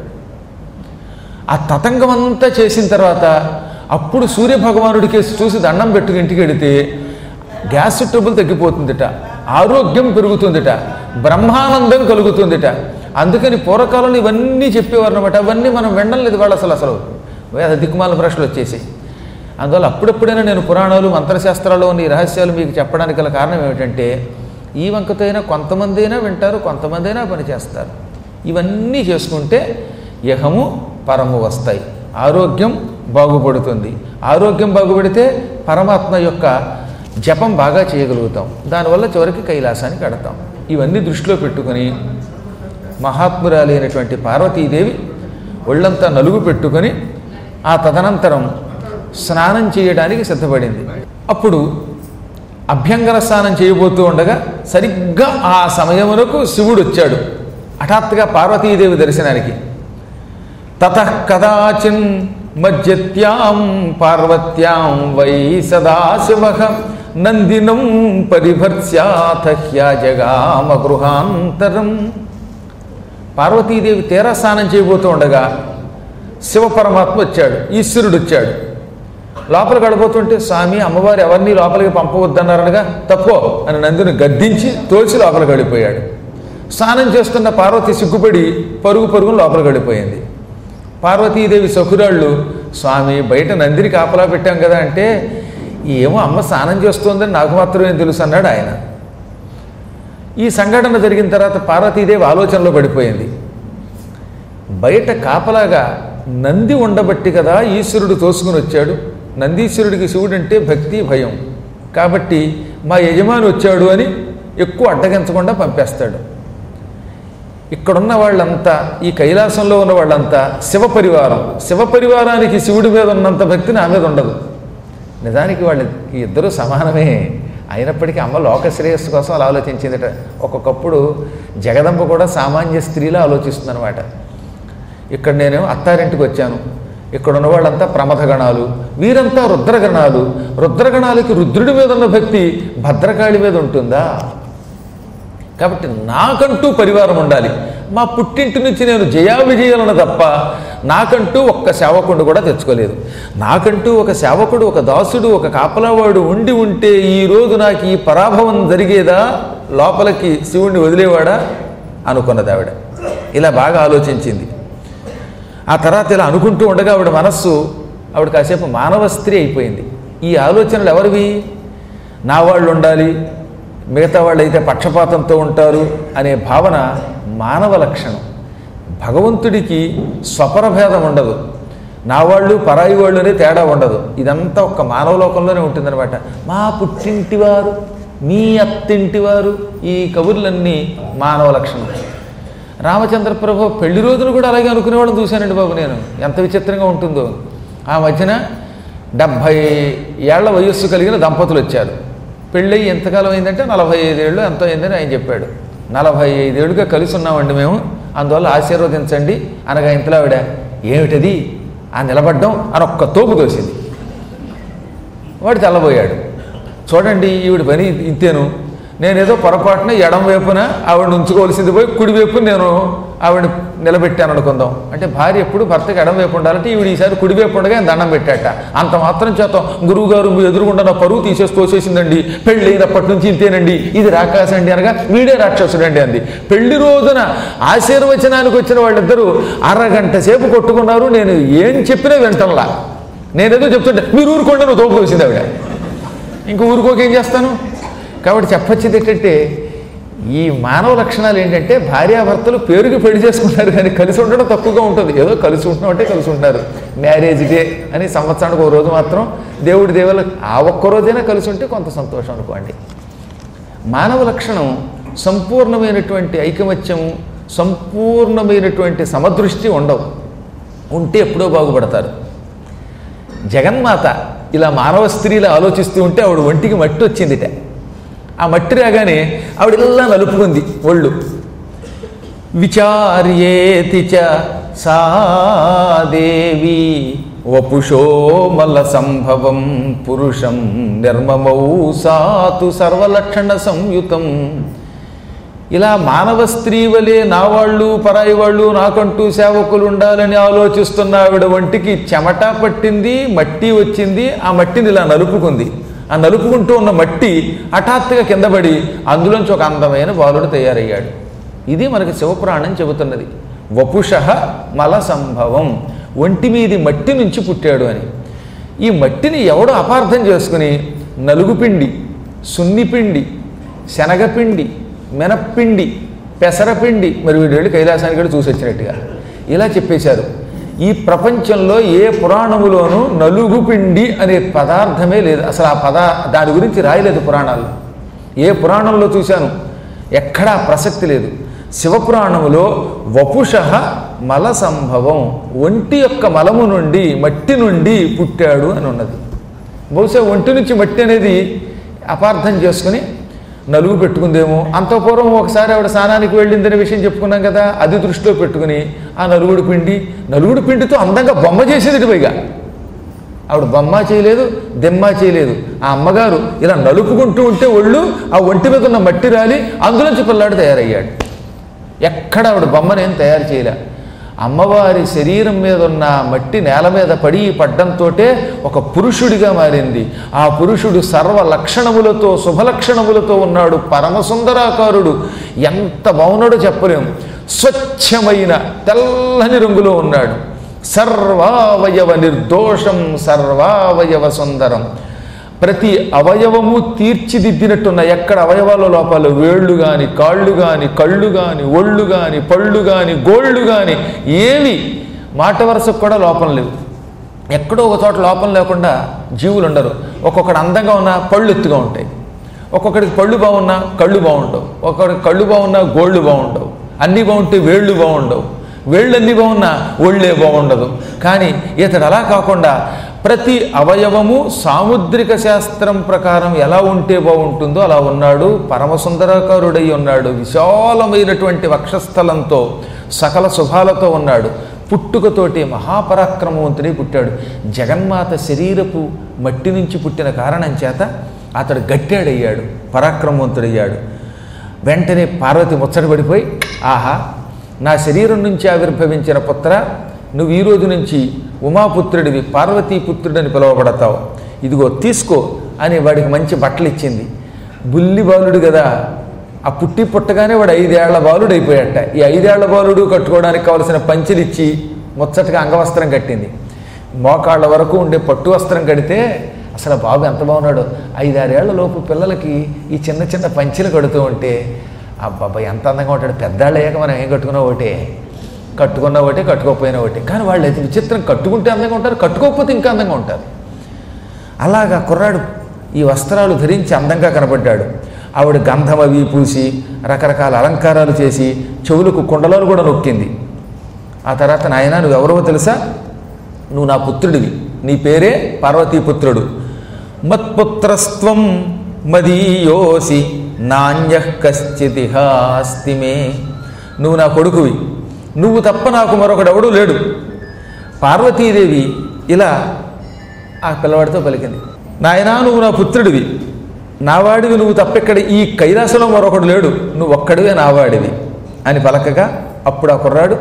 ఆ తతంగం అంతా చేసిన తర్వాత అప్పుడు సూర్య భగవానుడికి చూసి దండం పెట్టుకుని ఇంటికి వెడితే గ్యాస్ ట్రబుల్ తగ్గిపోతుందిట ఆరోగ్యం పెరుగుతుందిట బ్రహ్మానందం కలుగుతుందిట అందుకని పూర్వకాలంలో ఇవన్నీ చెప్పేవారు అనమాట అవన్నీ మనం వినడం లేదు వాళ్ళు అసలు అసలు వేద దిక్కుమాల ప్రశ్నలు వచ్చేసి అందువల్ల అప్పుడప్పుడైనా నేను పురాణాలు మంత్రశాస్త్రాల్లో ఉన్న ఈ రహస్యాలు మీకు చెప్పడానికి గల కారణం ఏమిటంటే ఈ వంకతో అయినా కొంతమంది అయినా వింటారు కొంతమంది అయినా పని చేస్తారు ఇవన్నీ చేసుకుంటే యహము పరము వస్తాయి ఆరోగ్యం బాగుపడుతుంది ఆరోగ్యం బాగుపడితే పరమాత్మ యొక్క జపం బాగా చేయగలుగుతాం దానివల్ల చివరికి కైలాసానికి కడతాం ఇవన్నీ దృష్టిలో పెట్టుకొని మహాత్మురాలి అయినటువంటి పార్వతీదేవి ఒళ్ళంతా నలుగు పెట్టుకొని ఆ తదనంతరం స్నానం చేయడానికి సిద్ధపడింది అప్పుడు అభ్యంగన స్నానం చేయబోతూ ఉండగా సరిగ్గా ఆ సమయమునకు శివుడు వచ్చాడు హఠాత్తుగా పార్వతీదేవి దర్శనానికి తత కదాచిన్ మజ్జత్యాం పార్వత్యాం వై సదాశివ నందినం పరిభర్స్యాథ హ్యాజగామ గృహాంతరం పార్వతీదేవి తీరా స్నానం చేయబోతూ ఉండగా శివపరమాత్మ వచ్చాడు ఈశ్వరుడు వచ్చాడు లోపల గడిపోతుంటే స్వామి అమ్మవారు ఎవరిని లోపలికి పంపవద్దన్నారనగా తప్పో అని నందిని గద్దించి తోసి లోపల గడిపోయాడు స్నానం చేస్తున్న పార్వతి సిగ్గుపడి పరుగు పరుగును లోపల గడిపోయింది పార్వతీదేవి సఖురాళ్ళు స్వామి బయట నందిని కాపలా పెట్టాం కదా అంటే ఏమో అమ్మ స్నానం చేస్తోందని నాకు మాత్రమే తెలుసు అన్నాడు ఆయన ఈ సంఘటన జరిగిన తర్వాత పార్వతీదేవి ఆలోచనలో పడిపోయింది బయట కాపలాగా నంది ఉండబట్టి కదా ఈశ్వరుడు తోసుకుని వచ్చాడు నందీశ్వరుడికి శివుడు అంటే భక్తి భయం కాబట్టి మా యజమాని వచ్చాడు అని ఎక్కువ అడ్డగించకుండా పంపేస్తాడు ఇక్కడున్న వాళ్ళంతా ఈ కైలాసంలో ఉన్న వాళ్ళంతా శివ పరివారం శివ పరివారానికి శివుడి మీద ఉన్నంత భక్తి నా మీద ఉండదు నిజానికి వాళ్ళకి ఇద్దరూ సమానమే అయినప్పటికీ అమ్మ లోక శ్రేయస్సు కోసం అలా ఆలోచించిందట ఒక్కొక్కప్పుడు జగదంబ కూడా సామాన్య స్త్రీలా ఆలోచిస్తుందన్నమాట ఇక్కడ నేను అత్తారింటికి వచ్చాను ఇక్కడ ఉన్న వాళ్ళంతా ప్రమథగణాలు వీరంతా రుద్రగణాలు రుద్రగణాలకి రుద్రుడి మీద ఉన్న భక్తి భద్రకాళి మీద ఉంటుందా కాబట్టి నాకంటూ పరివారం ఉండాలి మా పుట్టింటి నుంచి నేను జయా విజయాలను తప్ప నాకంటూ ఒక్క సేవకుడు కూడా తెచ్చుకోలేదు నాకంటూ ఒక సేవకుడు ఒక దాసుడు ఒక కాపలావాడు ఉండి ఉంటే ఈ రోజు నాకు ఈ పరాభవం జరిగేదా లోపలికి శివుణ్ణి వదిలేవాడా అనుకున్నది ఆవిడ ఇలా బాగా ఆలోచించింది ఆ తర్వాత ఇలా అనుకుంటూ ఉండగా ఆవిడ మనస్సు ఆవిడ కాసేపు మానవ స్త్రీ అయిపోయింది ఈ ఆలోచనలు ఎవరివి నా వాళ్ళు ఉండాలి మిగతా వాళ్ళు అయితే పక్షపాతంతో ఉంటారు అనే భావన మానవ లక్షణం భగవంతుడికి స్వపరభేదం ఉండదు నా వాళ్ళు పరాయి వాళ్ళు అనే తేడా ఉండదు ఇదంతా ఒక్క మానవ లోకంలోనే ఉంటుందన్నమాట మా పుట్టింటి వారు మీ అత్తింటి వారు ఈ కబుర్లన్నీ మానవ లక్షణం రామచంద్ర ప్రభు పెళ్లి రోజును కూడా అలాగే అనుకునేవాళ్ళని చూశానండి బాబు నేను ఎంత విచిత్రంగా ఉంటుందో ఆ మధ్యన డెబ్భై ఏళ్ల వయస్సు కలిగిన దంపతులు వచ్చారు పెళ్ళయి ఎంతకాలం అయిందంటే నలభై ఐదేళ్ళు ఎంతో అయిందని ఆయన చెప్పాడు నలభై ఐదేళ్ళుగా కలిసి ఉన్నామండి మేము అందువల్ల ఆశీర్వదించండి అనగా ఇంతలో ఆవిడ ఏమిటది ఆ నిలబడ్డం అని ఒక్క తోపు తోసింది వాడు తెల్లబోయాడు చూడండి ఈవిడ పని ఇంతేను నేనేదో పొరపాటున ఎడం వైపున ఆవిడ ఉంచుకోవాల్సింది పోయి కుడి వైపు నేను ఆవిడ నిలబెట్టాను అనుకుందాం అంటే భార్య ఎప్పుడు భర్తకి ఎడం వైపు ఉండాలంటే ఈవిడ ఈసారి కుడి వైపు ఉండగా ఆయన దండం పెట్టాట అంత మాత్రం చేత గురువు గారు మీ ఎదురుగుండా నా పరువు తీసేసి తోసేసిందండి పెళ్ళి అయినప్పటి నుంచి ఇంతేనండి ఇది రాకాసండి అనగా వీడే రాక్షసుడండి అంది పెళ్లి రోజున ఆశీర్వచనానికి వచ్చిన వాళ్ళిద్దరూ అరగంట సేపు కొట్టుకున్నారు నేను ఏం చెప్పినా వింటంలా నేనేదో చెప్తుంటే మీరు ఊరుకోండి నువ్వు తోపు వచ్చింది ఆవిడ ఇంక ఊరుకోక ఏం చేస్తాను కాబట్టి చెప్పొచ్చేది ఏంటంటే ఈ మానవ లక్షణాలు ఏంటంటే భార్యాభర్తలు పేరుకి పెళ్లి చేసుకుంటారు కానీ కలిసి ఉండడం తక్కువగా ఉంటుంది ఏదో కలిసి ఉంటున్నాం అంటే కలిసి ఉంటారు మ్యారేజ్ డే అని సంవత్సరానికి ఒక రోజు మాత్రం దేవుడి దేవుల ఆ ఒక్క రోజైనా కలిసి ఉంటే కొంత సంతోషం అనుకోండి మానవ లక్షణం సంపూర్ణమైనటువంటి ఐకమత్యము సంపూర్ణమైనటువంటి సమదృష్టి ఉండవు ఉంటే ఎప్పుడో బాగుపడతారు జగన్మాత ఇలా మానవ స్త్రీలా ఆలోచిస్తూ ఉంటే ఆవిడ ఒంటికి మట్టి వచ్చిందిట ఆ మట్టి రాగానే ఆవిడ ఇలా నలుపుకుంది ఒళ్ళు విచార్యేతి చ సా దేవి వపుషో మల సంభవం పురుషం నిర్మమౌ సాతు సర్వలక్షణ సంయుతం ఇలా మానవ స్త్రీ వలె నా వాళ్ళు పరాయి వాళ్ళు నాకంటూ సేవకులు ఉండాలని ఆలోచిస్తున్న ఆవిడ ఒంటికి చెమట పట్టింది మట్టి వచ్చింది ఆ మట్టిని ఇలా నలుపుకుంది ఆ నలుపుకుంటూ ఉన్న మట్టి హఠాత్తుగా కింద పడి అందులోంచి ఒక అందమైన బాలుడు తయారయ్యాడు ఇది మనకి శివపురాణం చెబుతున్నది వపుష మల సంభవం ఒంటి మీది మట్టి నుంచి పుట్టాడు అని ఈ మట్టిని ఎవడో అపార్థం చేసుకుని నలుగుపిండి సున్నిపిండి శనగపిండి మినప్పిండి పెసరపిండి మరి వీడు వెళ్ళి కైలాసానికి వెళ్ళి చూసి వచ్చినట్టుగా ఇలా చెప్పేశారు ఈ ప్రపంచంలో ఏ పురాణములోనూ నలుగుపిండి అనే పదార్థమే లేదు అసలు ఆ పద దాని గురించి రాయలేదు పురాణాల్లో ఏ పురాణంలో చూశాను ఎక్కడా ప్రసక్తి లేదు శివపురాణములో వపుష మల సంభవం ఒంటి యొక్క మలము నుండి మట్టి నుండి పుట్టాడు అని ఉన్నది బహుశా ఒంటి నుంచి మట్టి అనేది అపార్థం చేసుకుని నలుగు పెట్టుకుందేమో అంత పూర్వం ఒకసారి ఆవిడ స్నానానికి వెళ్ళిందనే విషయం చెప్పుకున్నాం కదా అది దృష్టిలో పెట్టుకుని ఆ నలుగుడు పిండి నలుగుడు పిండితో అందంగా బొమ్మ చేసేది పైగా ఆవిడ బొమ్మ చేయలేదు దెమ్మ చేయలేదు ఆ అమ్మగారు ఇలా నలుపుకుంటూ ఉంటే ఒళ్ళు ఆ ఒంటి మీద ఉన్న మట్టి రాలి అందులోంచి పిల్లాడు తయారయ్యాడు ఎక్కడ ఆవిడ బొమ్మనేం తయారు చేయలే అమ్మవారి శరీరం మీద ఉన్న మట్టి నేల మీద పడి పడ్డంతో ఒక పురుషుడిగా మారింది ఆ పురుషుడు సర్వ లక్షణములతో శుభలక్షణములతో ఉన్నాడు పరమసుందరాకారుడు ఎంత బాగున్నాడో చెప్పలేము స్వచ్ఛమైన తెల్లని రంగులో ఉన్నాడు సర్వావయవ నిర్దోషం సర్వావయవ సుందరం ప్రతి అవయవము తీర్చిదిద్దినట్టున్న ఎక్కడ అవయవాల లోపాలు వేళ్ళు కానీ కాళ్ళు కానీ కళ్ళు కానీ ఒళ్ళు కానీ పళ్ళు కానీ గోళ్ళు కానీ ఏవి మాట వరుసకు కూడా లోపం లేవు ఎక్కడో ఒక చోట లోపం లేకుండా జీవులు ఉండరు ఒక్కొక్కడు అందంగా ఉన్నా పళ్ళు ఎత్తుగా ఉంటాయి ఒక్కొక్కడికి పళ్ళు బాగున్నా కళ్ళు బాగుండవు ఒక్కొక్కడికి కళ్ళు బాగున్నా గోళ్ళు బాగుండవు అన్నీ బాగుంటే వేళ్ళు బాగుండవు వేళ్ళు అన్నీ బాగున్నా ఒళ్ళే బాగుండదు కానీ ఇతడు అలా కాకుండా ప్రతి అవయవము సాముద్రిక శాస్త్రం ప్రకారం ఎలా ఉంటే బాగుంటుందో అలా ఉన్నాడు పరమసుందరాకారుడై ఉన్నాడు విశాలమైనటువంటి వక్షస్థలంతో సకల శుభాలతో ఉన్నాడు పుట్టుకతోటి మహాపరాక్రమవంతుడై పుట్టాడు జగన్మాత శరీరపు మట్టి నుంచి పుట్టిన కారణం చేత అతడు గట్టాడయ్యాడు పరాక్రమవంతుడయ్యాడు వెంటనే పార్వతి ముచ్చటపడిపోయి ఆహా నా శరీరం నుంచి ఆవిర్భవించిన పుత్ర నువ్వు ఈ రోజు నుంచి ఉమాపుత్రుడివి పార్వతీపుత్రుడని పిలువబడతావు ఇదిగో తీసుకో అని వాడికి మంచి బట్టలు ఇచ్చింది బుల్లి బాలుడు కదా ఆ పుట్టి పుట్టగానే వాడు ఐదేళ్ల బాలుడు అయిపోయాట ఈ ఐదేళ్ల బాలుడు కట్టుకోవడానికి కావలసిన పంచెలిచ్చి ముచ్చటగా అంగవస్త్రం కట్టింది మోకాళ్ళ వరకు ఉండే పట్టు వస్త్రం కడితే అసలు బాబు ఎంత బాగున్నాడు ఐదారేళ్ల లోపు పిల్లలకి ఈ చిన్న చిన్న పంచెలు కడుతూ ఉంటే అబ్బాబ్బా ఎంత అందంగా ఉంటాడు పెద్దాళ్ళు అయ్యాక మనం ఏం కట్టుకున్నా ఒకటే కట్టుకున్న ఒకటి కట్టుకోకపోయినా ఒకటి కానీ వాళ్ళు అయితే విచిత్రం కట్టుకుంటే అందంగా ఉంటారు కట్టుకోకపోతే ఇంకా అందంగా ఉంటారు అలాగా కుర్రాడు ఈ వస్త్రాలు ధరించి అందంగా కనబడ్డాడు ఆవిడ గంధం అవి పూసి రకరకాల అలంకారాలు చేసి చెవులకు కుండలాలు కూడా నొక్కింది ఆ తర్వాత నాయన నువ్వు ఎవరో తెలుసా నువ్వు నా పుత్రుడివి నీ పేరే పార్వతీపుత్రుడు మత్పుత్రస్త్వం మదీయోసి నాణ్య కశ్చితిహాస్తి మే నువ్వు నా కొడుకువి నువ్వు తప్ప నాకు మరొకడెవడూ లేడు పార్వతీదేవి ఇలా ఆ పిల్లవాడితో పలికింది నాయనా నువ్వు నా పుత్రుడివి నావాడివి నువ్వు తప్పెక్కడ ఈ కైలాసంలో మరొకడు లేడు నువ్వు ఒక్కడివే నావాడివి అని పలకగా అప్పుడు ఆ కుర్రాడు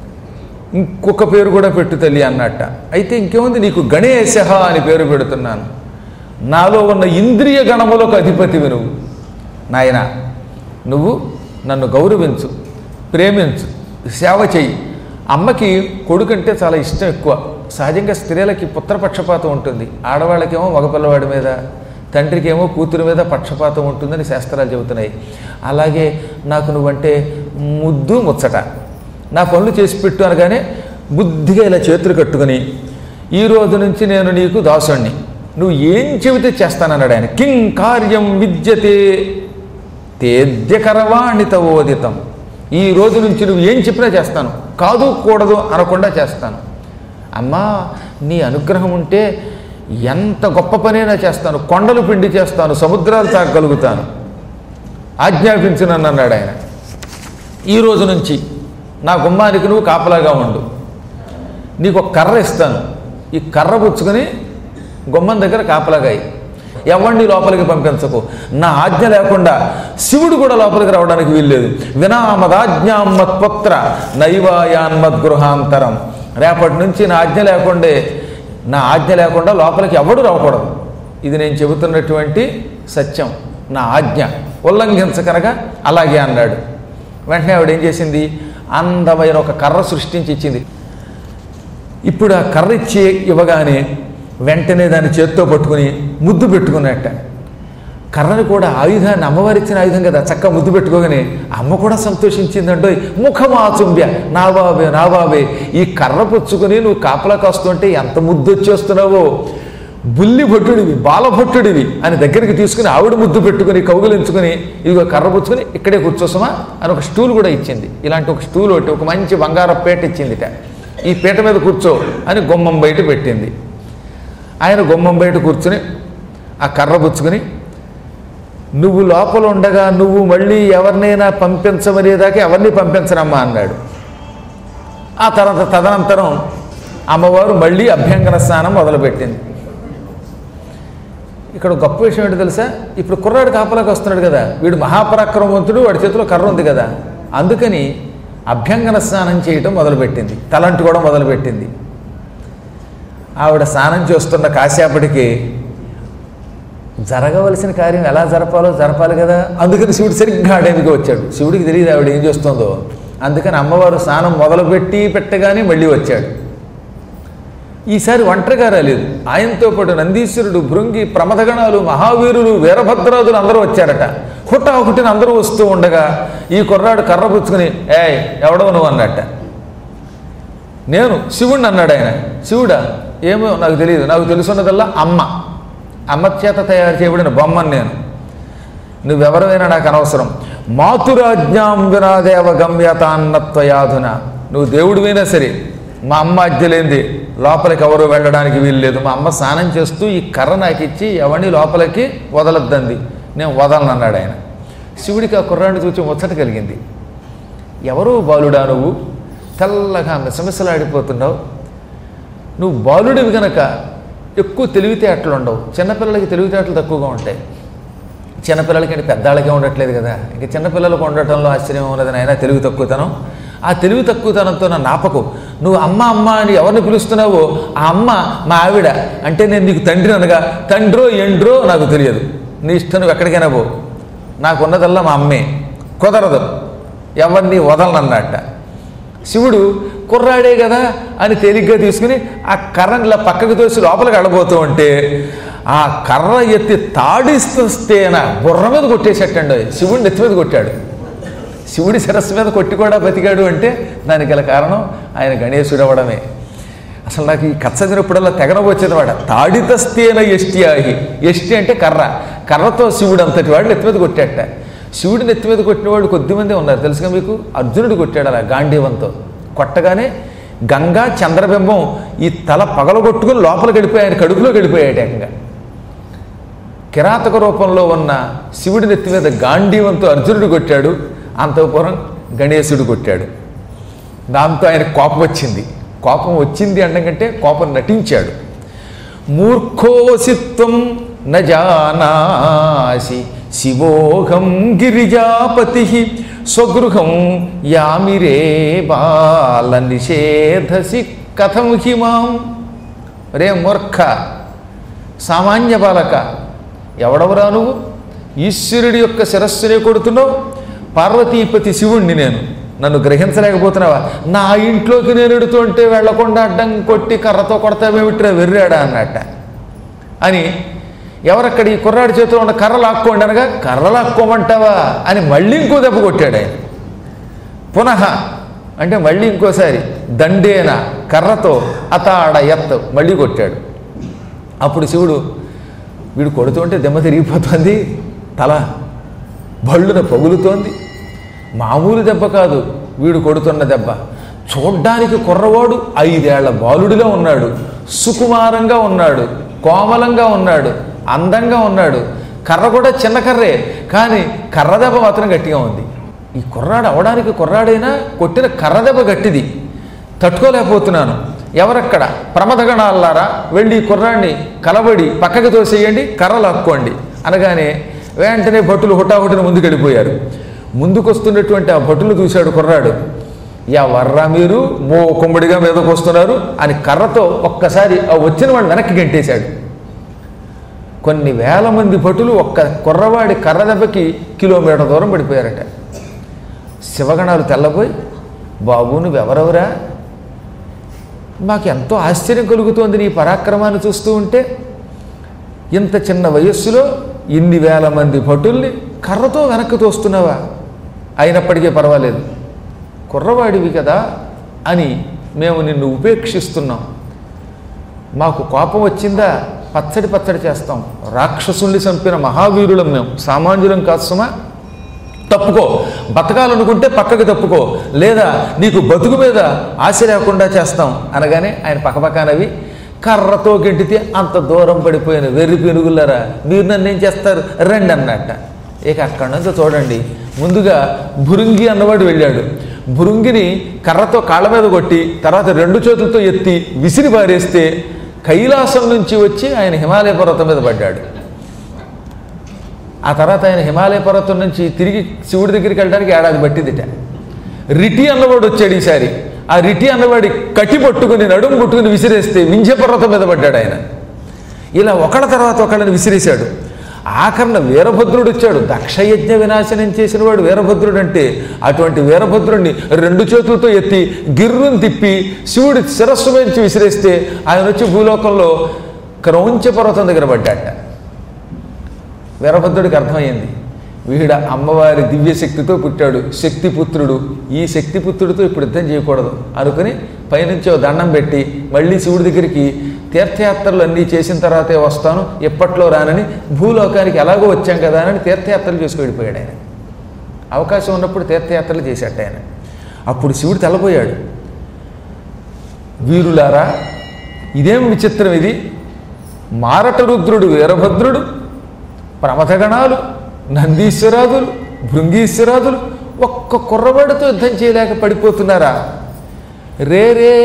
ఇంకొక పేరు కూడా పెట్టు తల్లి అన్నట్ట అయితే ఇంకేముంది నీకు గణేశ అని పేరు పెడుతున్నాను నాలో ఉన్న ఇంద్రియ గణములకు అధిపతివి నువ్వు నాయన నువ్వు నన్ను గౌరవించు ప్రేమించు సేవ చెయ్యి అమ్మకి కొడుకంటే చాలా ఇష్టం ఎక్కువ సహజంగా స్త్రీలకి పుత్రపక్షపాతం ఉంటుంది ఆడవాళ్ళకేమో మగపిల్లవాడి మీద తండ్రికేమో కూతురు మీద పక్షపాతం ఉంటుందని శాస్త్రాలు చెబుతున్నాయి అలాగే నాకు నువ్వంటే ముద్దు ముచ్చట నా పనులు చేసి పెట్టు అనగానే బుద్ధిగా ఇలా చేతులు కట్టుకుని ఈ రోజు నుంచి నేను నీకు దాసుణ్ణి నువ్వు ఏం చెబితే చేస్తానన్నాడు ఆయన కిం కార్యం విద్యతే తేద్యకరవాణిత ఓదితం ఈ రోజు నుంచి నువ్వు ఏం చెప్పినా చేస్తాను కాదు కూడదు అనకుండా చేస్తాను అమ్మా నీ అనుగ్రహం ఉంటే ఎంత గొప్ప పనైనా చేస్తాను కొండలు పిండి చేస్తాను సముద్రాలు తాగలుగుతాను ఆజ్ఞాపించు నన్ను అన్నాడు ఆయన ఈ రోజు నుంచి నా గుమ్మానికి నువ్వు కాపలాగా ఉండు నీకు ఒక కర్ర ఇస్తాను ఈ కర్ర పుచ్చుకొని గుమ్మం దగ్గర కాపలాగాయి ఎవరిని లోపలికి పంపించకు నా ఆజ్ఞ లేకుండా శివుడు కూడా లోపలికి రావడానికి వీల్లేదు వినామదాజ్ఞాం మత్పుత్ర నైవాయాన్మద్గృహాంతరం రేపటి నుంచి నా ఆజ్ఞ లేకుండే నా ఆజ్ఞ లేకుండా లోపలికి ఎవడు రాకూడదు ఇది నేను చెబుతున్నటువంటి సత్యం నా ఆజ్ఞ ఉల్లంఘించకనగా అలాగే అన్నాడు వెంటనే ఆవిడ ఏం చేసింది అందమైన ఒక కర్ర సృష్టించి ఇచ్చింది ఇప్పుడు ఆ కర్ర ఇచ్చి ఇవ్వగానే వెంటనే దాన్ని చేత్తో పట్టుకుని ముద్దు పెట్టుకున్నట్ట కర్రని కూడా ఆయుధాన్ని అమ్మవారు ఇచ్చిన ఆయుధం కదా చక్కగా ముద్దు పెట్టుకోగానే అమ్మ కూడా సంతోషించిందంటో ముఖమాచుంబ్య నా బాబే నా బాబే ఈ కర్ర పుచ్చుకుని నువ్వు కాపలా కాస్తుంటే ఎంత ముద్దు వచ్చేస్తున్నావో బుల్లి భట్టుడివి బాల భట్టుడివి అని దగ్గరికి తీసుకుని ఆవిడ ముద్దు పెట్టుకుని కౌగులించుకుని ఇదిగో కర్ర పుచ్చుకుని ఇక్కడే కూర్చోసమా అని ఒక స్టూల్ కూడా ఇచ్చింది ఇలాంటి ఒక స్టూల్ ఒకటి ఒక మంచి బంగారం పీట ఇచ్చిందిట ఈ పీట మీద కూర్చో అని గుమ్మం బయట పెట్టింది ఆయన గుమ్మం బయట కూర్చుని ఆ కర్ర పుచ్చుకుని నువ్వు లోపల ఉండగా నువ్వు మళ్ళీ ఎవరినైనా పంపించమనేదాకా ఎవరిని పంపించనమ్మా అన్నాడు ఆ తర్వాత తదనంతరం అమ్మవారు మళ్ళీ అభ్యంగన స్నానం మొదలుపెట్టింది ఇక్కడ ఒక గొప్ప విషయం ఏంటో తెలుసా ఇప్పుడు కుర్రాడు కాపలాకి వస్తున్నాడు కదా వీడు మహాపరాక్రమవంతుడు వాడి చేతిలో కర్ర ఉంది కదా అందుకని అభ్యంగన స్నానం చేయటం మొదలుపెట్టింది తలంటుకోవడం మొదలుపెట్టింది ఆవిడ స్నానం చేస్తున్న కాసేపటికి జరగవలసిన కార్యం ఎలా జరపాలో జరపాలి కదా అందుకని శివుడు సరిగ్గా ఆడేందుకు వచ్చాడు శివుడికి తెలియదు ఆవిడ ఏం చేస్తుందో అందుకని అమ్మవారు స్నానం మొదలుపెట్టి పెట్టగానే మళ్ళీ వచ్చాడు ఈసారి ఒంటరిగా రాలేదు ఆయనతో పాటు నందీశ్వరుడు భృంగి ప్రమదగణాలు మహావీరులు వీరభద్రాదులు అందరూ వచ్చారట హుటా హుటిన అందరూ వస్తూ ఉండగా ఈ కుర్రాడు కర్ర పుచ్చుకుని ఏయ్ ఎవడో నువ్వు అన్నట్ట నేను శివుణ్ణి అన్నాడు ఆయన శివుడా ఏమో నాకు తెలియదు నాకు తెలుసున్నదల్లా అమ్మ అమ్మ చేత తయారు చేయబడిన బొమ్మను నేను నువ్వెవరైనా నాకు అనవసరం మాతురాజ్ఞాం వినాదేవ గమ్యతాన్నత్వయాధున నువ్వు దేవుడివైనా సరే మా అమ్మ అజ్ఞలేంది లోపలికి ఎవరు వెళ్ళడానికి వీల్లేదు మా అమ్మ స్నానం చేస్తూ ఈ కర్ర నాకు ఇచ్చి ఎవరిని లోపలికి వదలొద్దంది నేను వదలను అన్నాడు ఆయన శివుడికి ఆ కుర్రాన్ని చూసి ముచ్చట కలిగింది ఎవరు బాలుడా నువ్వు తెల్లగా మిసమిసలాడిపోతున్నావు నువ్వు బాలుడివి గనక ఎక్కువ తెలివితేటలు ఉండవు చిన్నపిల్లలకి తెలివితేటలు తక్కువగా ఉంటాయి చిన్నపిల్లలకి అంటే పెద్దాళ్ళకే ఉండట్లేదు కదా ఇంక చిన్నపిల్లలకు ఉండటంలో ఆశ్చర్యం ఉన్నదని అయినా తెలివి తక్కువతనం ఆ తెలివి తక్కువతనంతో నా నాపకు నువ్వు అమ్మ అమ్మ అని ఎవరిని పిలుస్తున్నావో ఆ అమ్మ మా ఆవిడ అంటే నేను నీకు తండ్రి అనగా తండ్రో ఎండ్రో నాకు తెలియదు నీ ఇష్టం నువ్వు ఎక్కడికైనా పో నాకున్నదల్లా మా అమ్మే కుదరదు ఎవరిని వదలనన్నట్ట శివుడు కుర్రాడే కదా అని తేలిగ్గా తీసుకుని ఆ కర్రని ఇలా పక్కకు తోసి లోపలికి వెళ్ళబోతూ ఉంటే ఆ కర్ర ఎత్తి తాడిస్తేన బుర్ర మీద కొట్టేసేటండి శివుడిని నెత్తి మీద కొట్టాడు శివుడి శిరస్సు మీద కొట్టి కూడా బతికాడు అంటే దానికి గల కారణం ఆయన గణేశుడు అవ్వడమే అసలు నాకు ఈ కథ చదివినప్పుడల్లా తెగనవ వచ్చేదన్నమాట తాడితస్తేన ఎష్టి ఆహి ఎష్టి అంటే కర్ర కర్రతో శివుడు అంతటి వాడు నెత్తి మీద కొట్టాట శివుడి నెత్తి మీద కొట్టిన వాళ్ళు కొద్దిమంది ఉన్నారు తెలుసుగా మీకు అర్జునుడు కొట్టాడు అలా గాంధీవంతో కొట్టగానే గంగా చంద్రబింబం ఈ తల పగలగొట్టుకుని లోపలికి వెళ్ళిపోయి ఆయన కడుపులోకి వెళ్ళిపోయాడు ఏకంగా కిరాతక రూపంలో ఉన్న శివుడి నెత్తి మీద గాంధీవంతో అర్జునుడు కొట్టాడు అంతఃపురం గణేశుడు కొట్టాడు దాంతో ఆయన కోపం వచ్చింది కోపం వచ్చింది అనడం కంటే కోపం నటించాడు మూర్ఖోసిత్వం నజానాసి శివోహం గిరిజాపతి స్వగృహం యామిరే బాల నిషేధసి కథం హిమాం రే మూర్ఖ సామాన్య బాలక ఎవడవరా నువ్వు ఈశ్వరుడి యొక్క శిరస్సునే కొడుతున్నావు పార్వతీపతి శివుణ్ణి నేను నన్ను గ్రహించలేకపోతున్నావా నా ఇంట్లోకి నేను ఎడుతుంటే వెళ్లకుండా అడ్డం కొట్టి కర్రతో కొడతావేమిట్రా వెర్రాడా అన్నట్ట అని ఎవరక్కడ ఈ కుర్రాడి చేతిలో ఉన్న కర్ర లాక్కోండి అనగా కర్ర లాక్కోమంటావా అని మళ్ళీ ఇంకో దెబ్బ కొట్టాడు ఆయన పునః అంటే మళ్ళీ ఇంకోసారి దండేన కర్రతో అతాడ ఎత్త మళ్ళీ కొట్టాడు అప్పుడు శివుడు వీడు కొడుతుంటే దెమ్మ తిరిగిపోతుంది తల బళ్ళున పగులుతోంది మామూలు దెబ్బ కాదు వీడు కొడుతున్న దెబ్బ చూడ్డానికి కుర్రవాడు ఐదేళ్ల బాలుడిలో ఉన్నాడు సుకుమారంగా ఉన్నాడు కోమలంగా ఉన్నాడు అందంగా ఉన్నాడు కర్ర కూడా చిన్న కర్రే కానీ కర్ర దెబ్బ మాత్రం గట్టిగా ఉంది ఈ కుర్రాడు అవడానికి కుర్రాడైనా కొట్టిన కర్ర దెబ్బ గట్టిది తట్టుకోలేకపోతున్నాను ఎవరక్కడ ప్రమదగణాలారా వెళ్ళి ఈ కుర్రాడిని కలబడి పక్కకి తోసేయండి కర్ర లాక్కోండి అనగానే వెంటనే భటులు హుటాహుటిన ముందుకు వెళ్ళిపోయారు ముందుకొస్తున్నటువంటి ఆ భటులు చూశాడు కుర్రాడు ఎవర్రా మీరు మో కుమ్మడిగా మీదకు వస్తున్నారు అని కర్రతో ఒక్కసారి ఆ వచ్చిన వాడిని వెనక్కి గంటేశాడు కొన్ని వేల మంది భటులు ఒక్క కుర్రవాడి కర్ర దెబ్బకి కిలోమీటర్ దూరం పడిపోయారట శివగణాలు తెల్లబోయి బాబు నువ్వెవరెవరా మాకు ఎంతో ఆశ్చర్యం కలుగుతోంది నీ పరాక్రమాన్ని చూస్తూ ఉంటే ఇంత చిన్న వయస్సులో ఇన్ని వేల మంది భటుల్ని కర్రతో వెనక్కి తోస్తున్నావా అయినప్పటికీ పర్వాలేదు కుర్రవాడివి కదా అని మేము నిన్ను ఉపేక్షిస్తున్నాం మాకు కోపం వచ్చిందా పచ్చడి పచ్చడి చేస్తాం రాక్షసుల్ని చంపిన మహావీరులం మేము సామాన్యులం కాదు సుమా తప్పుకో బతకాలనుకుంటే పక్కకి తప్పుకో లేదా నీకు బతుకు మీద ఆశ లేకుండా చేస్తాం అనగానే ఆయన పక్కపక్కనవి కర్రతో గెంటితే అంత దూరం పడిపోయిన వెర్రి పెనుగులరా మీరు నన్ను ఏం చేస్తారు రండి అన్నట్ట ఇక అక్కడి నుంచి చూడండి ముందుగా భురుంగి అన్నవాడు వెళ్ళాడు భురుంగిని కర్రతో కాళ్ళ మీద కొట్టి తర్వాత రెండు చేతులతో ఎత్తి విసిరి పారేస్తే కైలాసం నుంచి వచ్చి ఆయన హిమాలయ పర్వతం మీద పడ్డాడు ఆ తర్వాత ఆయన హిమాలయ పర్వతం నుంచి తిరిగి శివుడి దగ్గరికి వెళ్ళడానికి ఏడాది పట్టిందిట రిటి అన్నవాడు వచ్చాడు ఈసారి ఆ రిటి అన్నవాడి కట్టి పట్టుకుని నడుము పుట్టుకుని విసిరేస్తే వింధ్య పర్వతం మీద పడ్డాడు ఆయన ఇలా ఒకళ్ళ తర్వాత ఒకళ్ళని విసిరేశాడు ఆఖరణ వీరభద్రుడు వచ్చాడు దక్షయజ్ఞ వినాశనం చేసిన వాడు వీరభద్రుడు అంటే అటువంటి వీరభద్రుడిని రెండు చేతులతో ఎత్తి గిర్రుని తిప్పి శివుడి శిరస్సు నుంచి విసిరేస్తే ఆయన వచ్చి భూలోకంలో క్రౌంచ పర్వతం దగ్గర పడ్డాట వీరభద్రుడికి అర్థమైంది వీడ అమ్మవారి దివ్యశక్తితో పుట్టాడు శక్తిపుత్రుడు ఈ శక్తిపుత్రుడితో ఇప్పుడు యుద్ధం చేయకూడదు అనుకుని పైనుంచి ఓ దండం పెట్టి మళ్ళీ శివుడి దగ్గరికి తీర్థయాత్రలు అన్నీ చేసిన తర్వాతే వస్తాను ఎప్పట్లో రానని భూలోకానికి ఎలాగో వచ్చాం కదా అని తీర్థయాత్రలు చేసుకు వెళ్ళిపోయాడు ఆయన అవకాశం ఉన్నప్పుడు తీర్థయాత్రలు చేశాట ఆయన అప్పుడు శివుడు తెల్లబోయాడు వీరులారా ఇదేం విచిత్రం ఇది మారట రుద్రుడు వీరభద్రుడు ప్రమథగణాలు నందీశ్వరాదులు భృంగీశ్వరాదులు ఒక్క కుర్రవాడితో యుద్ధం చేయలేక పడిపోతున్నారా రే రే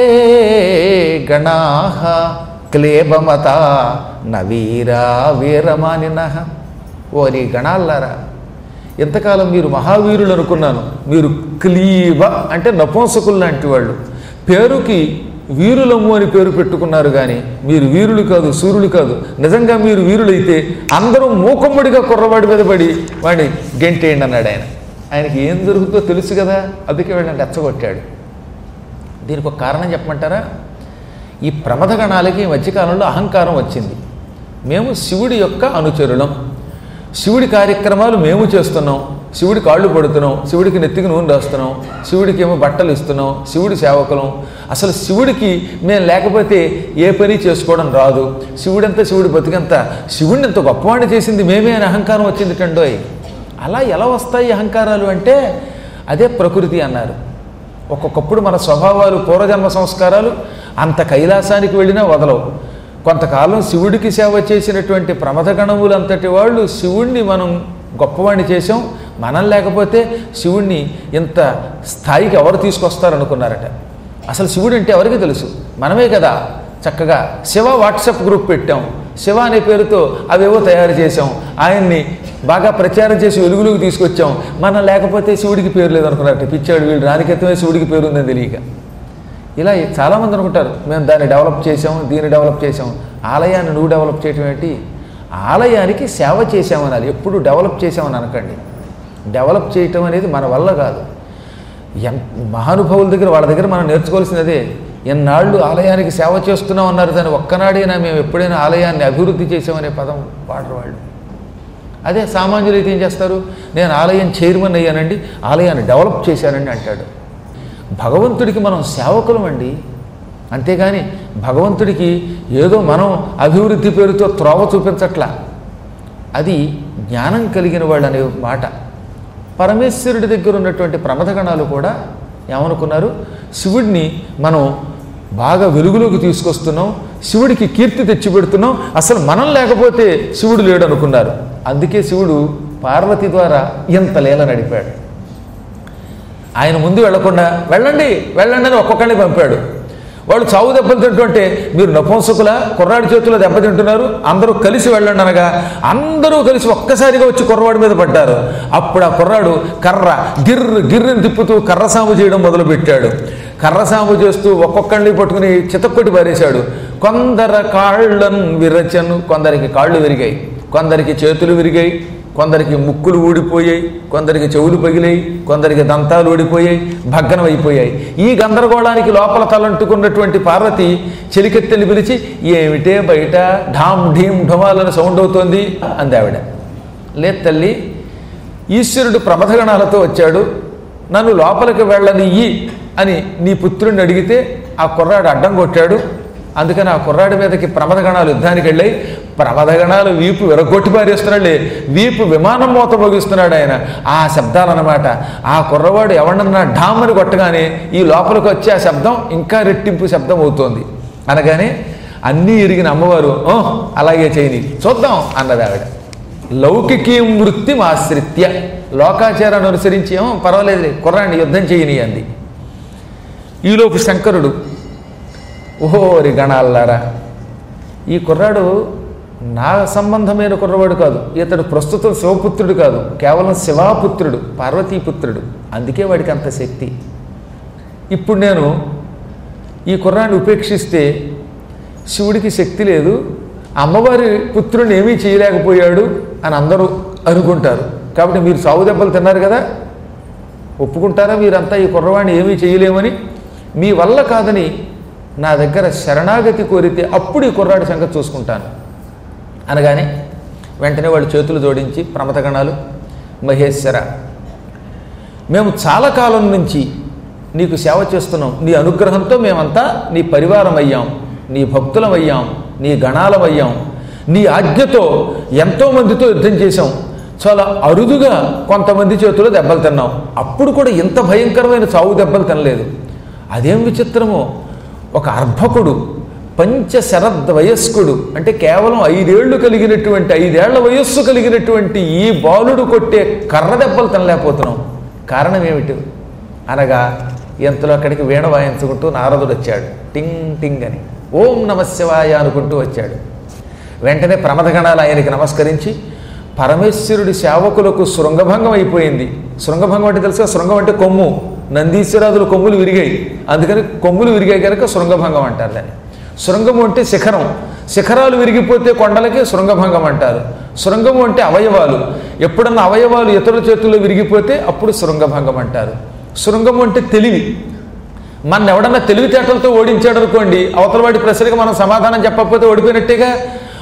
గణాహ క్లేబమత నవీరా వీరమానిన ఓరి గణాల్లారా ఎంతకాలం మీరు మహావీరులు అనుకున్నాను మీరు క్లీబ అంటే నపుంసకులు లాంటి వాళ్ళు పేరుకి వీరులము అని పేరు పెట్టుకున్నారు కానీ మీరు వీరులు కాదు సూర్యులు కాదు నిజంగా మీరు వీరులైతే అందరూ మూకమ్మడిగా కుర్రవాడి మీద పడి వాడిని గెంటేయండి అన్నాడు ఆయన ఆయనకి ఏం జరుగుతుందో తెలుసు కదా అందుకే వీళ్ళని రెచ్చగొట్టాడు దీనికి ఒక కారణం చెప్పమంటారా ఈ ప్రమథగణాలకి ఈ మధ్యకాలంలో అహంకారం వచ్చింది మేము శివుడి యొక్క అనుచరులం శివుడి కార్యక్రమాలు మేము చేస్తున్నాం శివుడి కాళ్ళు పడుతున్నాం శివుడికి నెత్తికి నూనె రాస్తున్నాం శివుడికి ఏమో బట్టలు ఇస్తున్నాం శివుడి సేవకులం అసలు శివుడికి మేము లేకపోతే ఏ పని చేసుకోవడం రాదు శివుడంతా శివుడి బతికంత శివుడిని ఇంత గొప్పవాడిని చేసింది మేమే అని అహంకారం వచ్చింది కండోయ్ అలా ఎలా వస్తాయి అహంకారాలు అంటే అదే ప్రకృతి అన్నారు ఒక్కొక్కప్పుడు మన స్వభావాలు పూర్వజన్మ సంస్కారాలు అంత కైలాసానికి వెళ్ళినా వదలవు కొంతకాలం శివుడికి సేవ చేసినటువంటి ప్రమథగణములంతటి వాళ్ళు శివుణ్ణి మనం గొప్పవాణ్ణి చేసాం మనం లేకపోతే శివుణ్ణి ఇంత స్థాయికి ఎవరు తీసుకొస్తారనుకున్నారట అసలు శివుడు అంటే ఎవరికి తెలుసు మనమే కదా చక్కగా శివ వాట్సాప్ గ్రూప్ పెట్టాం శివ అనే పేరుతో అవేవో తయారు చేసాం ఆయన్ని బాగా ప్రచారం చేసి వెలుగులోకి తీసుకొచ్చాం మనం లేకపోతే శివుడికి పేరు లేదనుకున్నారట పిచ్చాడు వీళ్ళు రానికెత్తమే శివుడికి పేరు ఉందని తెలియక ఇలా చాలామంది అనుకుంటారు మేము దాన్ని డెవలప్ చేసాం దీన్ని డెవలప్ చేసాం ఆలయాన్ని నువ్వు డెవలప్ చేయటం ఏంటి ఆలయానికి సేవ చేసామనాలి ఎప్పుడు డెవలప్ చేసామని అనకండి డెవలప్ చేయటం అనేది మన వల్ల కాదు ఎన్ మహానుభావుల దగ్గర వాళ్ళ దగ్గర మనం నేర్చుకోవాల్సింది అదే ఎన్నాళ్ళు ఆలయానికి సేవ చేస్తున్నాం అన్నారు దాన్ని ఒక్కనాడైనా మేము ఎప్పుడైనా ఆలయాన్ని అభివృద్ధి చేసామనే పదం వాడరు వాళ్ళు అదే సామాన్యులు అయితే ఏం చేస్తారు నేను ఆలయం చైర్మన్ అయ్యానండి ఆలయాన్ని డెవలప్ చేశానండి అంటాడు భగవంతుడికి మనం సేవకులం అండి అంతేగాని భగవంతుడికి ఏదో మనం అభివృద్ధి పేరుతో త్రోవ చూపించట్లా అది జ్ఞానం కలిగిన వాళ్ళు అనే మాట పరమేశ్వరుడి దగ్గర ఉన్నటువంటి ప్రమథగణాలు కూడా ఏమనుకున్నారు శివుడిని మనం బాగా వెలుగులోకి తీసుకొస్తున్నాం శివుడికి కీర్తి తెచ్చిపెడుతున్నాం అసలు మనం లేకపోతే శివుడు లేడు అనుకున్నారు అందుకే శివుడు పార్వతి ద్వారా ఇంత లీల నడిపాడు ఆయన ముందు వెళ్లకుండా వెళ్ళండి వెళ్ళండి అని ఒక్కొక్కడిని పంపాడు వాళ్ళు చావు దెబ్బలు తింటుంటే మీరు నపుంసకుల కుర్రాడి చేతిలో దెబ్బ తింటున్నారు అందరూ కలిసి వెళ్ళండి అనగా అందరూ కలిసి ఒక్కసారిగా వచ్చి కుర్రవాడి మీద పడ్డారు అప్పుడు ఆ కుర్రాడు కర్ర గిర్రు గిర్రుని తిప్పుతూ కర్రసాము చేయడం మొదలుపెట్టాడు కర్రసాము చేస్తూ ఒక్కొక్కడిని పట్టుకుని చితక్కొట్టి పారేశాడు కొందర కాళ్ళను విరచను కొందరికి కాళ్ళు విరిగాయి కొందరికి చేతులు విరిగాయి కొందరికి ముక్కులు ఊడిపోయాయి కొందరికి చెవులు పగిలాయి కొందరికి దంతాలు ఊడిపోయాయి భగ్నం అయిపోయాయి ఈ గందరగోళానికి లోపల తలంటుకున్నటువంటి పార్వతి చెలికెత్తెలు పిలిచి ఏమిటే బయట ఢామ్ ఢీమ్ ఢుమాలని సౌండ్ అవుతోంది అంది ఆవిడ లేదు తల్లి ఈశ్వరుడు ప్రమథగణాలతో వచ్చాడు నన్ను లోపలికి వెళ్ళనియ్యి అని నీ పుత్రుడిని అడిగితే ఆ కుర్రాడు అడ్డం కొట్టాడు అందుకని ఆ కుర్రాడి మీదకి ప్రమదగణాలు యుద్ధానికి వెళ్ళాయి ప్రమదగణాలు వీపు విరగొట్టి పారేస్తున్నాడులే వీపు విమానం మోత మోగిస్తున్నాడు ఆయన ఆ శబ్దాలన్నమాట ఆ కుర్రవాడు ఎవడన్నా ఢామని కొట్టగానే ఈ లోపలికి వచ్చే ఆ శబ్దం ఇంకా రెట్టింపు శబ్దం అవుతోంది అనగానే అన్నీ ఎరిగిన అమ్మవారు "ఓ, అలాగే చేయని చూద్దాం అన్నది ఆవిడ లౌకికీ వృత్తి ఆశ్రిత్య లోకాచారాన్ని అనుసరించి ఏమో పర్వాలేదు కుర్రాన్ని యుద్ధం చేయని అంది ఈలోపు శంకరుడు ఓహోరి గణాల్లారా ఈ కుర్రాడు నా సంబంధమైన కుర్రవాడు కాదు ఇతడు ప్రస్తుతం శివపుత్రుడు కాదు కేవలం శివాపుత్రుడు పార్వతీపుత్రుడు అందుకే వాడికి అంత శక్తి ఇప్పుడు నేను ఈ కుర్రాన్ని ఉపేక్షిస్తే శివుడికి శక్తి లేదు అమ్మవారి పుత్రుని ఏమీ చేయలేకపోయాడు అని అందరూ అనుకుంటారు కాబట్టి మీరు సాగు దెబ్బలు తిన్నారు కదా ఒప్పుకుంటారా మీరంతా ఈ కుర్రవాణ్ణి ఏమీ చేయలేమని మీ వల్ల కాదని నా దగ్గర శరణాగతి కోరితే అప్పుడు ఈ కుర్రాడి సంగతి చూసుకుంటాను అనగానే వెంటనే వాళ్ళు చేతులు జోడించి ప్రమతగణాలు మహేశ్వర మేము చాలా కాలం నుంచి నీకు సేవ చేస్తున్నాం నీ అనుగ్రహంతో మేమంతా నీ పరివారం అయ్యాం నీ భక్తులం అయ్యాం నీ గణాలం అయ్యాం నీ ఆజ్ఞతో ఎంతోమందితో యుద్ధం చేశాం చాలా అరుదుగా కొంతమంది చేతిలో దెబ్బలు తిన్నాం అప్పుడు కూడా ఇంత భయంకరమైన చావు దెబ్బలు తినలేదు అదేం విచిత్రమో ఒక అర్భకుడు పంచశరద్ వయస్కుడు అంటే కేవలం ఐదేళ్లు కలిగినటువంటి ఐదేళ్ల వయస్సు కలిగినటువంటి ఈ బాలుడు కొట్టే కర్ర దెబ్బలు తినలేకపోతున్నాం కారణం ఏమిటి అనగా ఎంతలో అక్కడికి వీణ వాయించుకుంటూ నారదుడు వచ్చాడు టింగ్ టింగ్ అని ఓం నమ శివాయ అనుకుంటూ వచ్చాడు వెంటనే ప్రమదగణాలు ఆయనకి నమస్కరించి పరమేశ్వరుడి సేవకులకు శృంగభంగం అయిపోయింది శృంగభంగం అంటే తెలుసా శృంగం అంటే కొమ్ము నందీశ్వరాదులు కొమ్ములు విరిగాయి అందుకని కొమ్ములు విరిగాయి కనుక శృంగభంగం అంటారు దాన్ని శృంగము అంటే శిఖరం శిఖరాలు విరిగిపోతే కొండలకి శృంగభంగం అంటారు శృంగము అంటే అవయవాలు ఎప్పుడన్నా అవయవాలు ఇతరుల చేతుల్లో విరిగిపోతే అప్పుడు శృంగభంగం అంటారు శృంగము అంటే తెలివి మన ఎవడన్నా తెలివితేటలతో ఓడించాడు అనుకోండి అవతల వాడి ప్రశ్నకి మనం సమాధానం చెప్పకపోతే ఓడిపోయినట్టేగా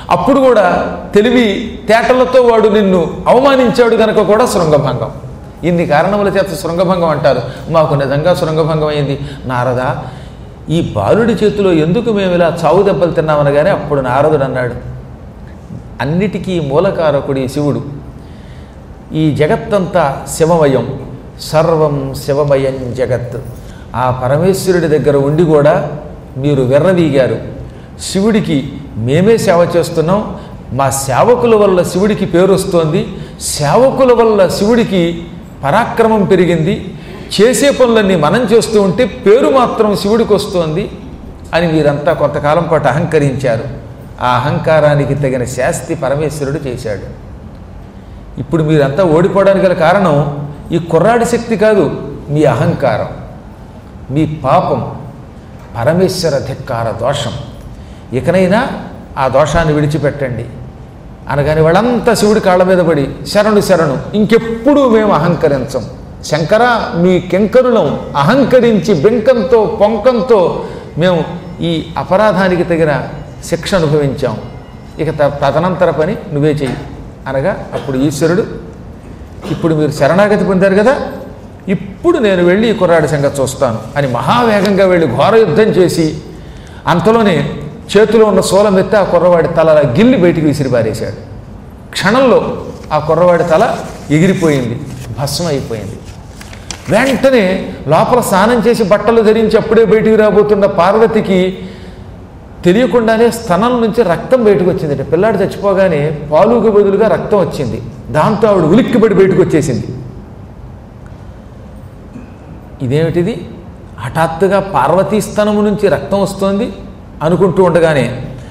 అప్పుడు కూడా తెలివి తేటలతో వాడు నిన్ను అవమానించాడు గనక కూడా శృంగభంగం ఇన్ని కారణముల చేత శృంగభంగం అంటారు మాకు నిజంగా శృంగభంగం అయింది నారదా ఈ బాలుడి చేతిలో ఎందుకు మేము ఇలా చావు దెబ్బలు తిన్నామనగానే అప్పుడు నారదుడు అన్నాడు అన్నిటికీ మూలకారకుడి శివుడు ఈ జగత్తంతా శివమయం సర్వం శివమయం జగత్ ఆ పరమేశ్వరుడి దగ్గర ఉండి కూడా మీరు వెర్రవీగారు శివుడికి మేమే సేవ చేస్తున్నాం మా సేవకుల వల్ల శివుడికి పేరు వస్తోంది సేవకుల వల్ల శివుడికి పరాక్రమం పెరిగింది చేసే పనులన్నీ మనం చేస్తూ ఉంటే పేరు మాత్రం శివుడికి వస్తోంది అని మీరంతా కొంతకాలం పాటు అహంకరించారు ఆ అహంకారానికి తగిన శాస్తి పరమేశ్వరుడు చేశాడు ఇప్పుడు మీరంతా ఓడిపోవడానికి గల కారణం ఈ కుర్రాడి శక్తి కాదు మీ అహంకారం మీ పాపం పరమేశ్వర ధిక్కార దోషం ఇకనైనా ఆ దోషాన్ని విడిచిపెట్టండి అనగాని వాళ్ళంతా శివుడి కాళ్ళ మీద పడి శరణు శరణు ఇంకెప్పుడు మేము అహంకరించం శంకర మీ కెంకరులం అహంకరించి బెంకంతో పొంకంతో మేము ఈ అపరాధానికి తగిన శిక్ష అనుభవించాం ఇక త- తదనంతర పని నువ్వే చెయ్యి అనగా అప్పుడు ఈశ్వరుడు ఇప్పుడు మీరు శరణాగతి పొందారు కదా ఇప్పుడు నేను వెళ్ళి ఈ కుర్రాడి సంగతి చూస్తాను అని మహావేగంగా వెళ్ళి ఘోర యుద్ధం చేసి అంతలోనే చేతిలో ఉన్న సోలం ఎత్తి ఆ కుర్రవాడి తల అలా గిల్లి బయటికి విసిరి పారేశాడు క్షణంలో ఆ కుర్రవాడి తల ఎగిరిపోయింది భస్మం అయిపోయింది వెంటనే లోపల స్నానం చేసి బట్టలు ధరించి అప్పుడే బయటికి రాబోతున్న పార్వతికి తెలియకుండానే స్తనం నుంచి రక్తం బయటకు వచ్చింది పిల్లాడు చచ్చిపోగానే పాలుకు బదులుగా రక్తం వచ్చింది దాంతో ఆవిడ ఉలిక్కిపడి బయటకు వచ్చేసింది ఇదేమిటిది హఠాత్తుగా పార్వతీ స్తనము నుంచి రక్తం వస్తోంది అనుకుంటూ ఉండగానే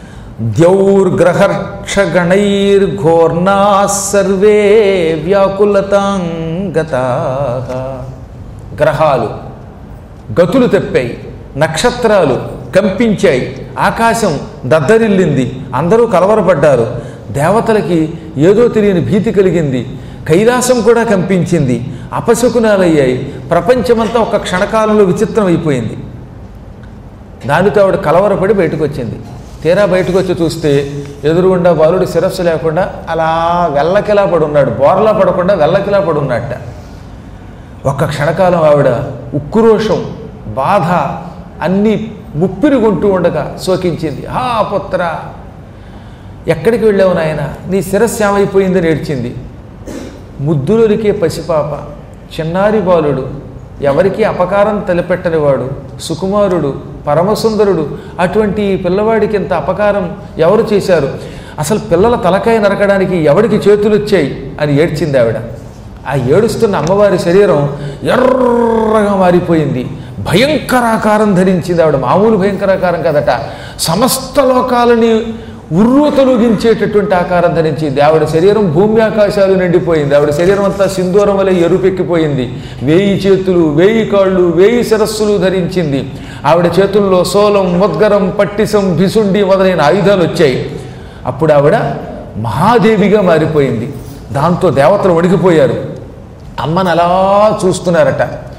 ద్యౌర్గ్రహర్షగణైర్ఘోర్ణా సర్వే వ్యాకులతాంగతా గ్రహాలు గతులు తెప్పాయి నక్షత్రాలు కంపించాయి ఆకాశం దద్దరిల్లింది అందరూ కలవరపడ్డారు దేవతలకి ఏదో తెలియని భీతి కలిగింది కైలాసం కూడా కంపించింది అపశకునాలయ్యాయి ప్రపంచమంతా ఒక క్షణకాలంలో విచిత్రం అయిపోయింది దానితో ఆవిడ కలవరపడి బయటకు వచ్చింది తీరా బయటకు వచ్చి చూస్తే ఎదురుగుండా బాలుడు శిరస్సు లేకుండా అలా వెల్లకిలా పడున్నాడు బోర్లా పడకుండా వెల్లకిలా పడున్నట్ట ఒక్క క్షణకాలం ఆవిడ ఉక్రోషం బాధ అన్నీ ముప్పిరి కొంటూ ఉండగా శోకించింది హా పుత్ర ఎక్కడికి వెళ్ళావు నాయన నీ శిరస్సు ఏమైపోయిందని ఏడ్చింది ముద్దులొలికే పసిపాప చిన్నారి బాలుడు ఎవరికి అపకారం తలపెట్టనివాడు సుకుమారుడు పరమసుందరుడు అటువంటి ఈ పిల్లవాడికి ఇంత అపకారం ఎవరు చేశారు అసలు పిల్లల తలకాయ నరకడానికి ఎవరికి చేతులు వచ్చాయి అని ఏడ్చింది ఆవిడ ఆ ఏడుస్తున్న అమ్మవారి శరీరం ఎర్రగా మారిపోయింది భయంకరాకారం ధరించింది ఆవిడ మామూలు భయంకరాకారం కదట సమస్త లోకాలని ఉర్రూతలుగించేటటువంటి ఆకారం ధరించింది ఆవిడ శరీరం భూమి ఆకాశాలు నిండిపోయింది ఆవిడ శరీరం అంతా సింధూరం వలె ఎరుపెక్కిపోయింది వేయి చేతులు వేయి కాళ్ళు వేయి శిరస్సులు ధరించింది ఆవిడ చేతుల్లో సోలం ముద్గరం పట్టిసం భిసుండి మొదలైన ఆయుధాలు వచ్చాయి అప్పుడు ఆవిడ మహాదేవిగా మారిపోయింది దాంతో దేవతలు వణికిపోయారు అమ్మని అలా చూస్తున్నారట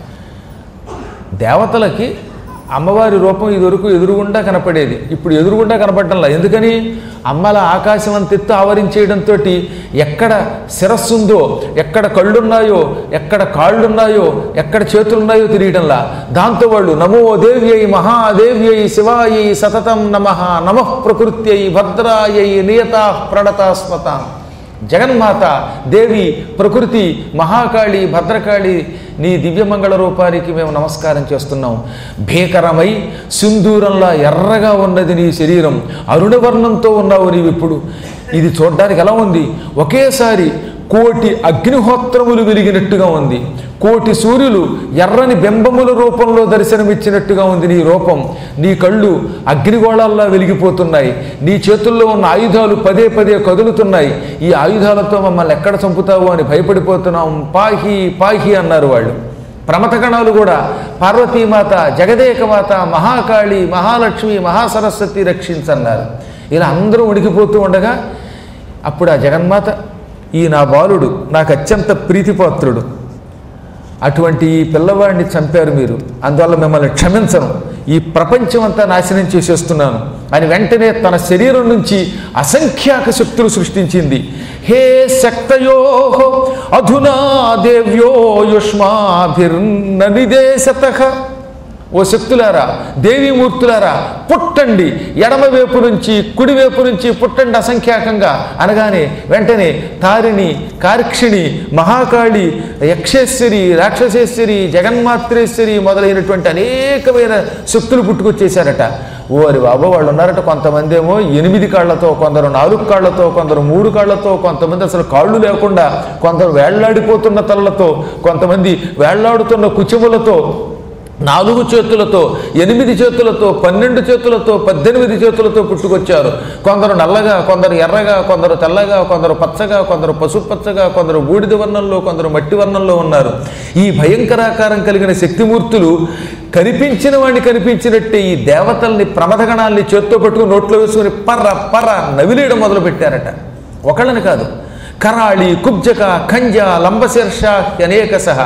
దేవతలకి అమ్మవారి రూపం ఇదివరకు ఎదురుగుండా కనపడేది ఇప్పుడు ఎదురుగుండా కనపడటంలా ఎందుకని అమ్మల ఆకాశం అంతెత్తు ఆవరించేయడంతో ఎక్కడ శిరస్సు ఉందో ఎక్కడ కళ్ళున్నాయో ఎక్కడ కాళ్ళున్నాయో ఎక్కడ చేతులున్నాయో తెలియటంలా దాంతో వాళ్ళు నమో దేవ్యై మహాదేవ్యై శివాయై సతతం నమ నమః ప్రకృత్యై భద్రాయై నియతా ప్రణతాస్మతాం జగన్మాత దేవి ప్రకృతి మహాకాళి భద్రకాళి నీ దివ్యమంగళ రూపానికి మేము నమస్కారం చేస్తున్నాం భీకరమై సింధూరంలా ఎర్రగా ఉన్నది నీ శరీరం అరుణవర్ణంతో ఉన్నావు నీవు ఇప్పుడు ఇది చూడ్డానికి ఎలా ఉంది ఒకేసారి కోటి అగ్నిహోత్రములు వెలిగినట్టుగా ఉంది కోటి సూర్యులు ఎర్రని బింబముల రూపంలో దర్శనమిచ్చినట్టుగా ఉంది నీ రూపం నీ కళ్ళు అగ్నిగోళాల్లా వెలిగిపోతున్నాయి నీ చేతుల్లో ఉన్న ఆయుధాలు పదే పదే కదులుతున్నాయి ఈ ఆయుధాలతో మమ్మల్ని ఎక్కడ చంపుతావు అని భయపడిపోతున్నాం పాహి పాహి అన్నారు వాళ్ళు ప్రమథగణాలు కూడా పార్వతీమాత జగదేకమాత మహాకాళి మహాలక్ష్మి మహాసరస్వతి రక్షించన్నారు ఇలా అందరూ ఉడికిపోతూ ఉండగా అప్పుడు ఆ జగన్మాత ఈ నా బాలుడు నాకు అత్యంత ప్రీతిపాత్రుడు అటువంటి ఈ పిల్లవాడిని చంపారు మీరు అందువల్ల మిమ్మల్ని క్షమించను ఈ ప్రపంచం అంతా నాశనం చేసేస్తున్నాను అని వెంటనే తన శరీరం నుంచి అసంఖ్యాక శక్తులు సృష్టించింది హే శక్తయో అధునా దేవ్యో యుష్మాభిర్న నిదేశత ఓ శక్తులారా దేవీమూర్తులారా పుట్టండి ఎడమ వైపు నుంచి కుడి వైపు నుంచి పుట్టండి అసంఖ్యాకంగా అనగానే వెంటనే తారిణి కార్క్షిణి మహాకాళి యక్షేశ్వరి రాక్షసేశ్వరి జగన్మాత్రేశ్వరి మొదలైనటువంటి అనేకమైన శక్తులు పుట్టుకొచ్చేశారట ఓరి బాబు వాళ్ళు ఉన్నారట కొంతమంది ఏమో ఎనిమిది కాళ్లతో కొందరు నాలుగు కాళ్లతో కొందరు మూడు కాళ్లతో కొంతమంది అసలు కాళ్ళు లేకుండా కొందరు వేళ్లాడిపోతున్న తలలతో కొంతమంది వేళ్లాడుతున్న కుచములతో నాలుగు చేతులతో ఎనిమిది చేతులతో పన్నెండు చేతులతో పద్దెనిమిది చేతులతో పుట్టుకొచ్చారు కొందరు నల్లగా కొందరు ఎర్రగా కొందరు తెల్లగా కొందరు పచ్చగా కొందరు పసుపు పచ్చగా కొందరు బూడిద వర్ణంలో కొందరు మట్టి వర్ణంలో ఉన్నారు ఈ భయంకరాకారం కలిగిన శక్తిమూర్తులు కనిపించిన వాడిని కనిపించినట్టే ఈ దేవతల్ని ప్రమథగణాల్ని చేత్తో పట్టుకుని నోట్లో వేసుకుని పర్ర పర్ర నవిలేయడం మొదలు పెట్టారట ఒకళ్ళని కాదు కరాళి కుబ్జక ఖంజ లంబశీర్ష అనేక సహ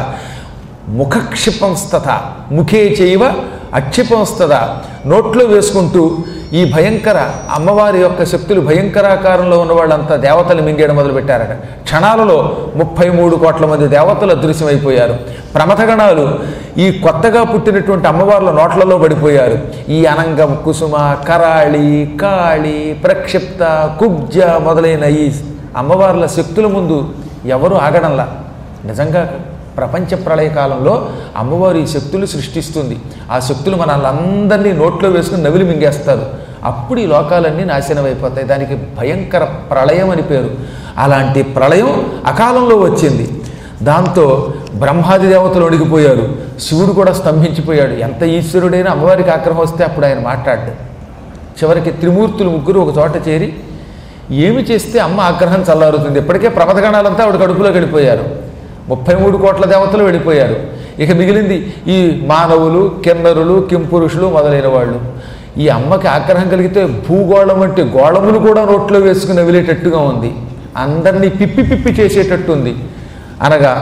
ముఖక్షిపంస్తత ముఖే చేయవ అక్షిపంస్తద నోట్లో వేసుకుంటూ ఈ భయంకర అమ్మవారి యొక్క శక్తులు భయంకరాకారంలో ఉన్న వాళ్ళంతా దేవతలు మింగేయడం మొదలుపెట్టారట క్షణాలలో ముప్పై మూడు కోట్ల మంది దేవతలు అదృశ్యమైపోయారు ప్రమథగణాలు ఈ కొత్తగా పుట్టినటువంటి అమ్మవార్ల నోట్లలో పడిపోయారు ఈ అనంగం కుసుమ కరాళి కాళి ప్రక్షిప్త కుబ్జ మొదలైన ఈ అమ్మవార్ల శక్తుల ముందు ఎవరు ఆగడంలా నిజంగా ప్రపంచ ప్రళయ కాలంలో అమ్మవారు ఈ శక్తులు సృష్టిస్తుంది ఆ శక్తులు మనల్ని నోట్లో వేసుకుని నవిలి మింగేస్తారు అప్పుడు ఈ లోకాలన్నీ నాశనం అయిపోతాయి దానికి భయంకర ప్రళయం అని పేరు అలాంటి ప్రళయం అకాలంలో వచ్చింది దాంతో బ్రహ్మాది దేవతలు ఒడిగిపోయారు శివుడు కూడా స్తంభించిపోయాడు ఎంత ఈశ్వరుడైనా అమ్మవారికి ఆగ్రహం వస్తే అప్పుడు ఆయన మాట్లాడు చివరికి త్రిమూర్తులు ముగ్గురు ఒక చోట చేరి ఏమి చేస్తే అమ్మ ఆగ్రహం చల్లారుతుంది ఇప్పటికే ప్రమథగణాలంతా ఆవిడ కడుపులో గడిపోయారు ముప్పై మూడు కోట్ల దేవతలు వెళ్ళిపోయారు ఇక మిగిలింది ఈ మానవులు కిన్నరులు కింపురుషులు మొదలైన వాళ్ళు ఈ అమ్మకి ఆగ్రహం కలిగితే భూగోళం వంటి గోళములు కూడా నోట్లో వేసుకుని వెళ్ళేటట్టుగా ఉంది అందరినీ పిప్పి పిప్పి చేసేటట్టు ఉంది అనగా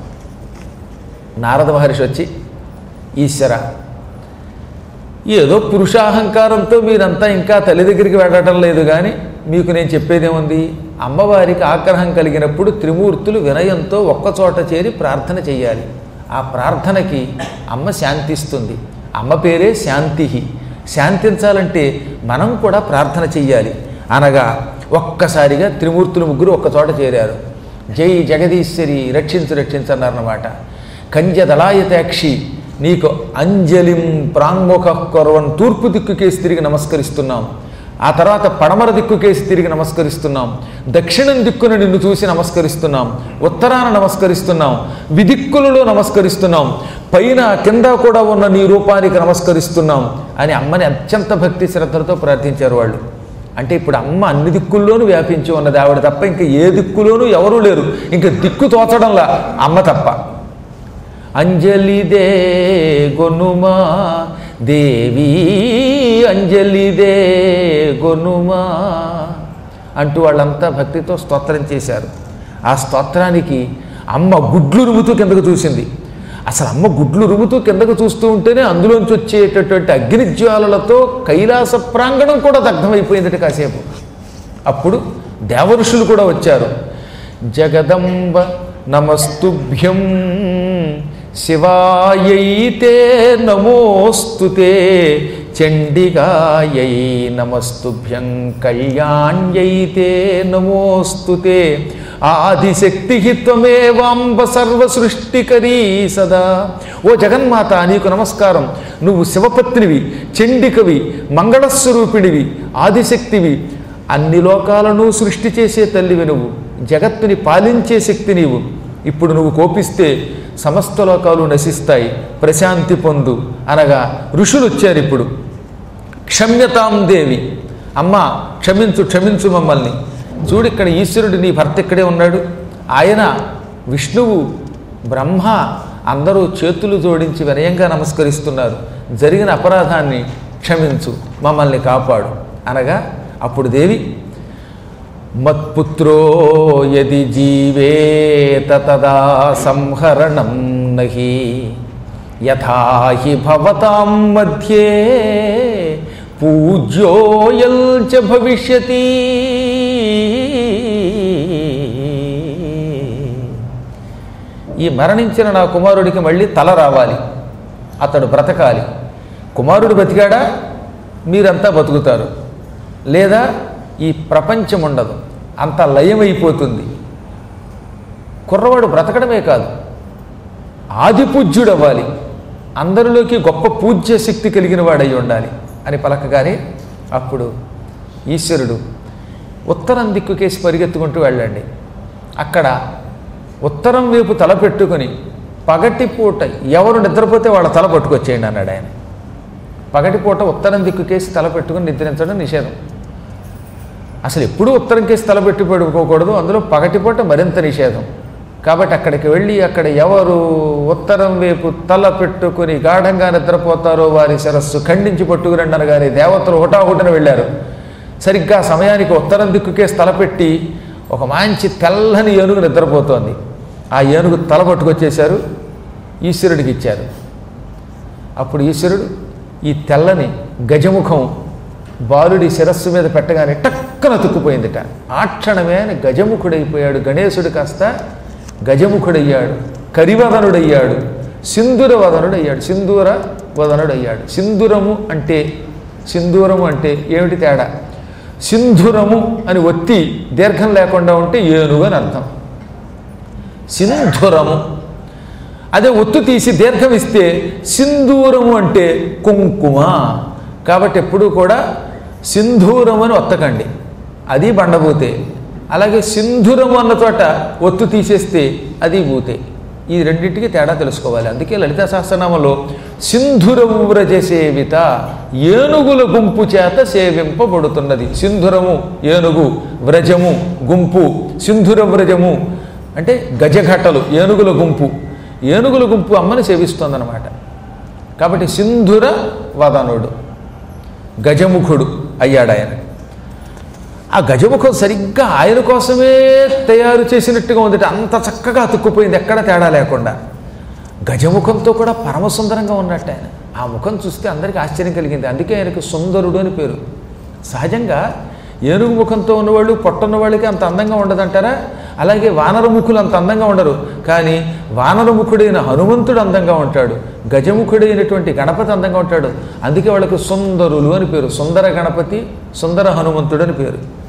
నారద మహర్షి వచ్చి ఈశ్వర ఏదో పురుషాహంకారంతో మీరంతా ఇంకా తల్లి దగ్గరికి వెళ్ళటం లేదు కానీ మీకు నేను చెప్పేదేముంది అమ్మవారికి ఆగ్రహం కలిగినప్పుడు త్రిమూర్తులు వినయంతో ఒక్కచోట చేరి ప్రార్థన చేయాలి ఆ ప్రార్థనకి అమ్మ శాంతిస్తుంది అమ్మ పేరే శాంతి శాంతించాలంటే మనం కూడా ప్రార్థన చెయ్యాలి అనగా ఒక్కసారిగా త్రిమూర్తులు ముగ్గురు ఒక్కచోట చేరారు జై జగదీశ్వరి రక్షించు రక్షించన్నారన్నమాట కంజదళాయతాక్షి నీకు అంజలిం ప్రాంగుఖ కొరవన్ తూర్పు దిక్కుకేసి తిరిగి నమస్కరిస్తున్నాం ఆ తర్వాత పడమర దిక్కుకేసి తిరిగి నమస్కరిస్తున్నాం దక్షిణం దిక్కున నిన్ను చూసి నమస్కరిస్తున్నాం ఉత్తరాన నమస్కరిస్తున్నాం విదిక్కులలో నమస్కరిస్తున్నాం పైన కింద కూడా ఉన్న నీ రూపానికి నమస్కరిస్తున్నాం అని అమ్మని అత్యంత భక్తి శ్రద్ధలతో ప్రార్థించారు వాళ్ళు అంటే ఇప్పుడు అమ్మ అన్ని దిక్కుల్లోనూ వ్యాపించి ఉన్నది ఆవిడ తప్ప ఇంకా ఏ దిక్కులోనూ ఎవరూ లేరు ఇంకా దిక్కు తోచడంలా అమ్మ తప్ప అంజలిదే గొనుమా దేవీ అంజలిదే గొనుమా అంటూ వాళ్ళంతా భక్తితో స్తోత్రం చేశారు ఆ స్తోత్రానికి అమ్మ గుడ్లు రుముతూ కిందకు చూసింది అసలు అమ్మ గుడ్లు రుముతూ కిందకు చూస్తూ ఉంటేనే అందులోంచి వచ్చేటటువంటి అగ్నిజ్వాలలతో కైలాస ప్రాంగణం కూడా దగ్ధమైపోయిందట కాసేపు అప్పుడు దేవఋషులు కూడా వచ్చారు జగదంబ నమస్తుభ్యం శివాయైతే నమోస్తుతే చండిగాయై నమస్తుభ్యం కళ్యాణ్యైతే నమోస్తుతే ఆదిశక్తి త్వమేవాంబ సర్వసృష్టికరీ సదా ఓ జగన్మాత నీకు నమస్కారం నువ్వు శివపత్నివి చండికవి మంగళస్వరూపిణివి ఆదిశక్తివి అన్ని లోకాలను సృష్టి చేసే తల్లివి నువ్వు జగత్తుని పాలించే శక్తి నీవు ఇప్పుడు నువ్వు కోపిస్తే సమస్త లోకాలు నశిస్తాయి ప్రశాంతి పొందు అనగా ఋషులు వచ్చారు ఇప్పుడు క్షమ్యతాం దేవి అమ్మ క్షమించు క్షమించు మమ్మల్ని చూడు ఇక్కడ ఈశ్వరుడు నీ భర్త ఇక్కడే ఉన్నాడు ఆయన విష్ణువు బ్రహ్మ అందరూ చేతులు జోడించి వినయంగా నమస్కరిస్తున్నారు జరిగిన అపరాధాన్ని క్షమించు మమ్మల్ని కాపాడు అనగా అప్పుడు దేవి మత్పుత్రో యది జీవేత తదా సంహరణం నహి యథాహి భవతాం మధ్యే పూజ్యోయం చ భవిష్యతి ఈ మరణించిన నా కుమారుడికి మళ్ళీ తల రావాలి అతడు బ్రతకాలి కుమారుడు బతికాడా మీరంతా బతుకుతారు లేదా ఈ ప్రపంచం ఉండదు అంత లయమైపోతుంది కుర్రవాడు బ్రతకడమే కాదు ఆదిపూజ్యుడు అవ్వాలి అందరిలోకి గొప్ప పూజ్య శక్తి కలిగిన వాడై ఉండాలి అని పలకగానే అప్పుడు ఈశ్వరుడు ఉత్తరం దిక్కుకేసి పరిగెత్తుకుంటూ వెళ్ళండి అక్కడ ఉత్తరం వైపు తల పెట్టుకొని పగటిపూట ఎవరు నిద్రపోతే వాళ్ళ తల పట్టుకొచ్చేయండి అన్నాడు ఆయన పగటిపూట ఉత్తరం దిక్కుకేసి తల పెట్టుకుని నిద్రించడం నిషేధం అసలు ఎప్పుడూ ఉత్తరం కేసి తల పెట్టి పడుకోకూడదు అందులో పగటిపూట మరింత నిషేధం కాబట్టి అక్కడికి వెళ్ళి అక్కడ ఎవరు ఉత్తరం వైపు తల పెట్టుకుని గాఢంగా నిద్రపోతారో వారి శిరస్సు ఖండించి పట్టుకురండి అనగానే దేవతలు హుటాహుటిన వెళ్ళారు సరిగ్గా ఆ సమయానికి ఉత్తరం దిక్కుకేసి తలపెట్టి ఒక మంచి తెల్లని ఏనుగు నిద్రపోతోంది ఆ ఏనుగు తల పట్టుకొచ్చేశారు ఈశ్వరుడికి ఇచ్చారు అప్పుడు ఈశ్వరుడు ఈ తెల్లని గజముఖం బాలుడి శిరస్సు మీద పెట్టగానే టక్కన తుక్కుపోయిందిట ఆ క్షణమే ఆయన గజముఖుడైపోయాడు గణేశుడు కాస్త గజముఖుడయ్యాడు కరివదనుడయ్యాడు సింధూర వదనుడయ్యాడు సింధూర వదనుడయ్యాడు సింధూరము అంటే సింధూరము అంటే ఏమిటి తేడా సింధురము అని ఒత్తి దీర్ఘం లేకుండా ఉంటే ఏనుగు అని అర్థం సింధురము అదే ఒత్తు తీసి దీర్ఘం ఇస్తే సింధూరము అంటే కుంకుమ కాబట్టి ఎప్పుడూ కూడా సింధూరం అని ఒత్తకండి అది బండబూతే అలాగే సింధురము అన్న చోట ఒత్తు తీసేస్తే అది బూతే ఈ రెండింటికి తేడా తెలుసుకోవాలి అందుకే లలిత సహస్రనామంలో సింధురము వ్రజ సేవిత ఏనుగుల గుంపు చేత సేవింపబడుతున్నది సింధురము ఏనుగు వ్రజము గుంపు సింధుర వ్రజము అంటే గజఘటలు ఏనుగుల గుంపు ఏనుగుల గుంపు అమ్మని సేవిస్తోందనమాట కాబట్టి సింధుర వదనుడు గజముఖుడు అయ్యాడు ఆయన ఆ గజముఖం సరిగ్గా ఆయన కోసమే తయారు చేసినట్టుగా ఉంది అంత చక్కగా అతుక్కుపోయింది ఎక్కడ తేడా లేకుండా గజముఖంతో కూడా పరమసుందరంగా ఉన్నట్టు ఆయన ఆ ముఖం చూస్తే అందరికీ ఆశ్చర్యం కలిగింది అందుకే ఆయనకు సుందరుడు అని పేరు సహజంగా ఏనుగు ముఖంతో ఉన్నవాళ్ళు పొట్టున్న వాళ్ళకి అంత అందంగా ఉండదంటారా అలాగే వానరముఖులు అంత అందంగా ఉండరు కానీ వానరముఖుడైన హనుమంతుడు అందంగా ఉంటాడు గజముఖుడైనటువంటి గణపతి అందంగా ఉంటాడు అందుకే వాళ్ళకి సుందరులు అని పేరు సుందర గణపతి సుందర హనుమంతుడు అని పేరు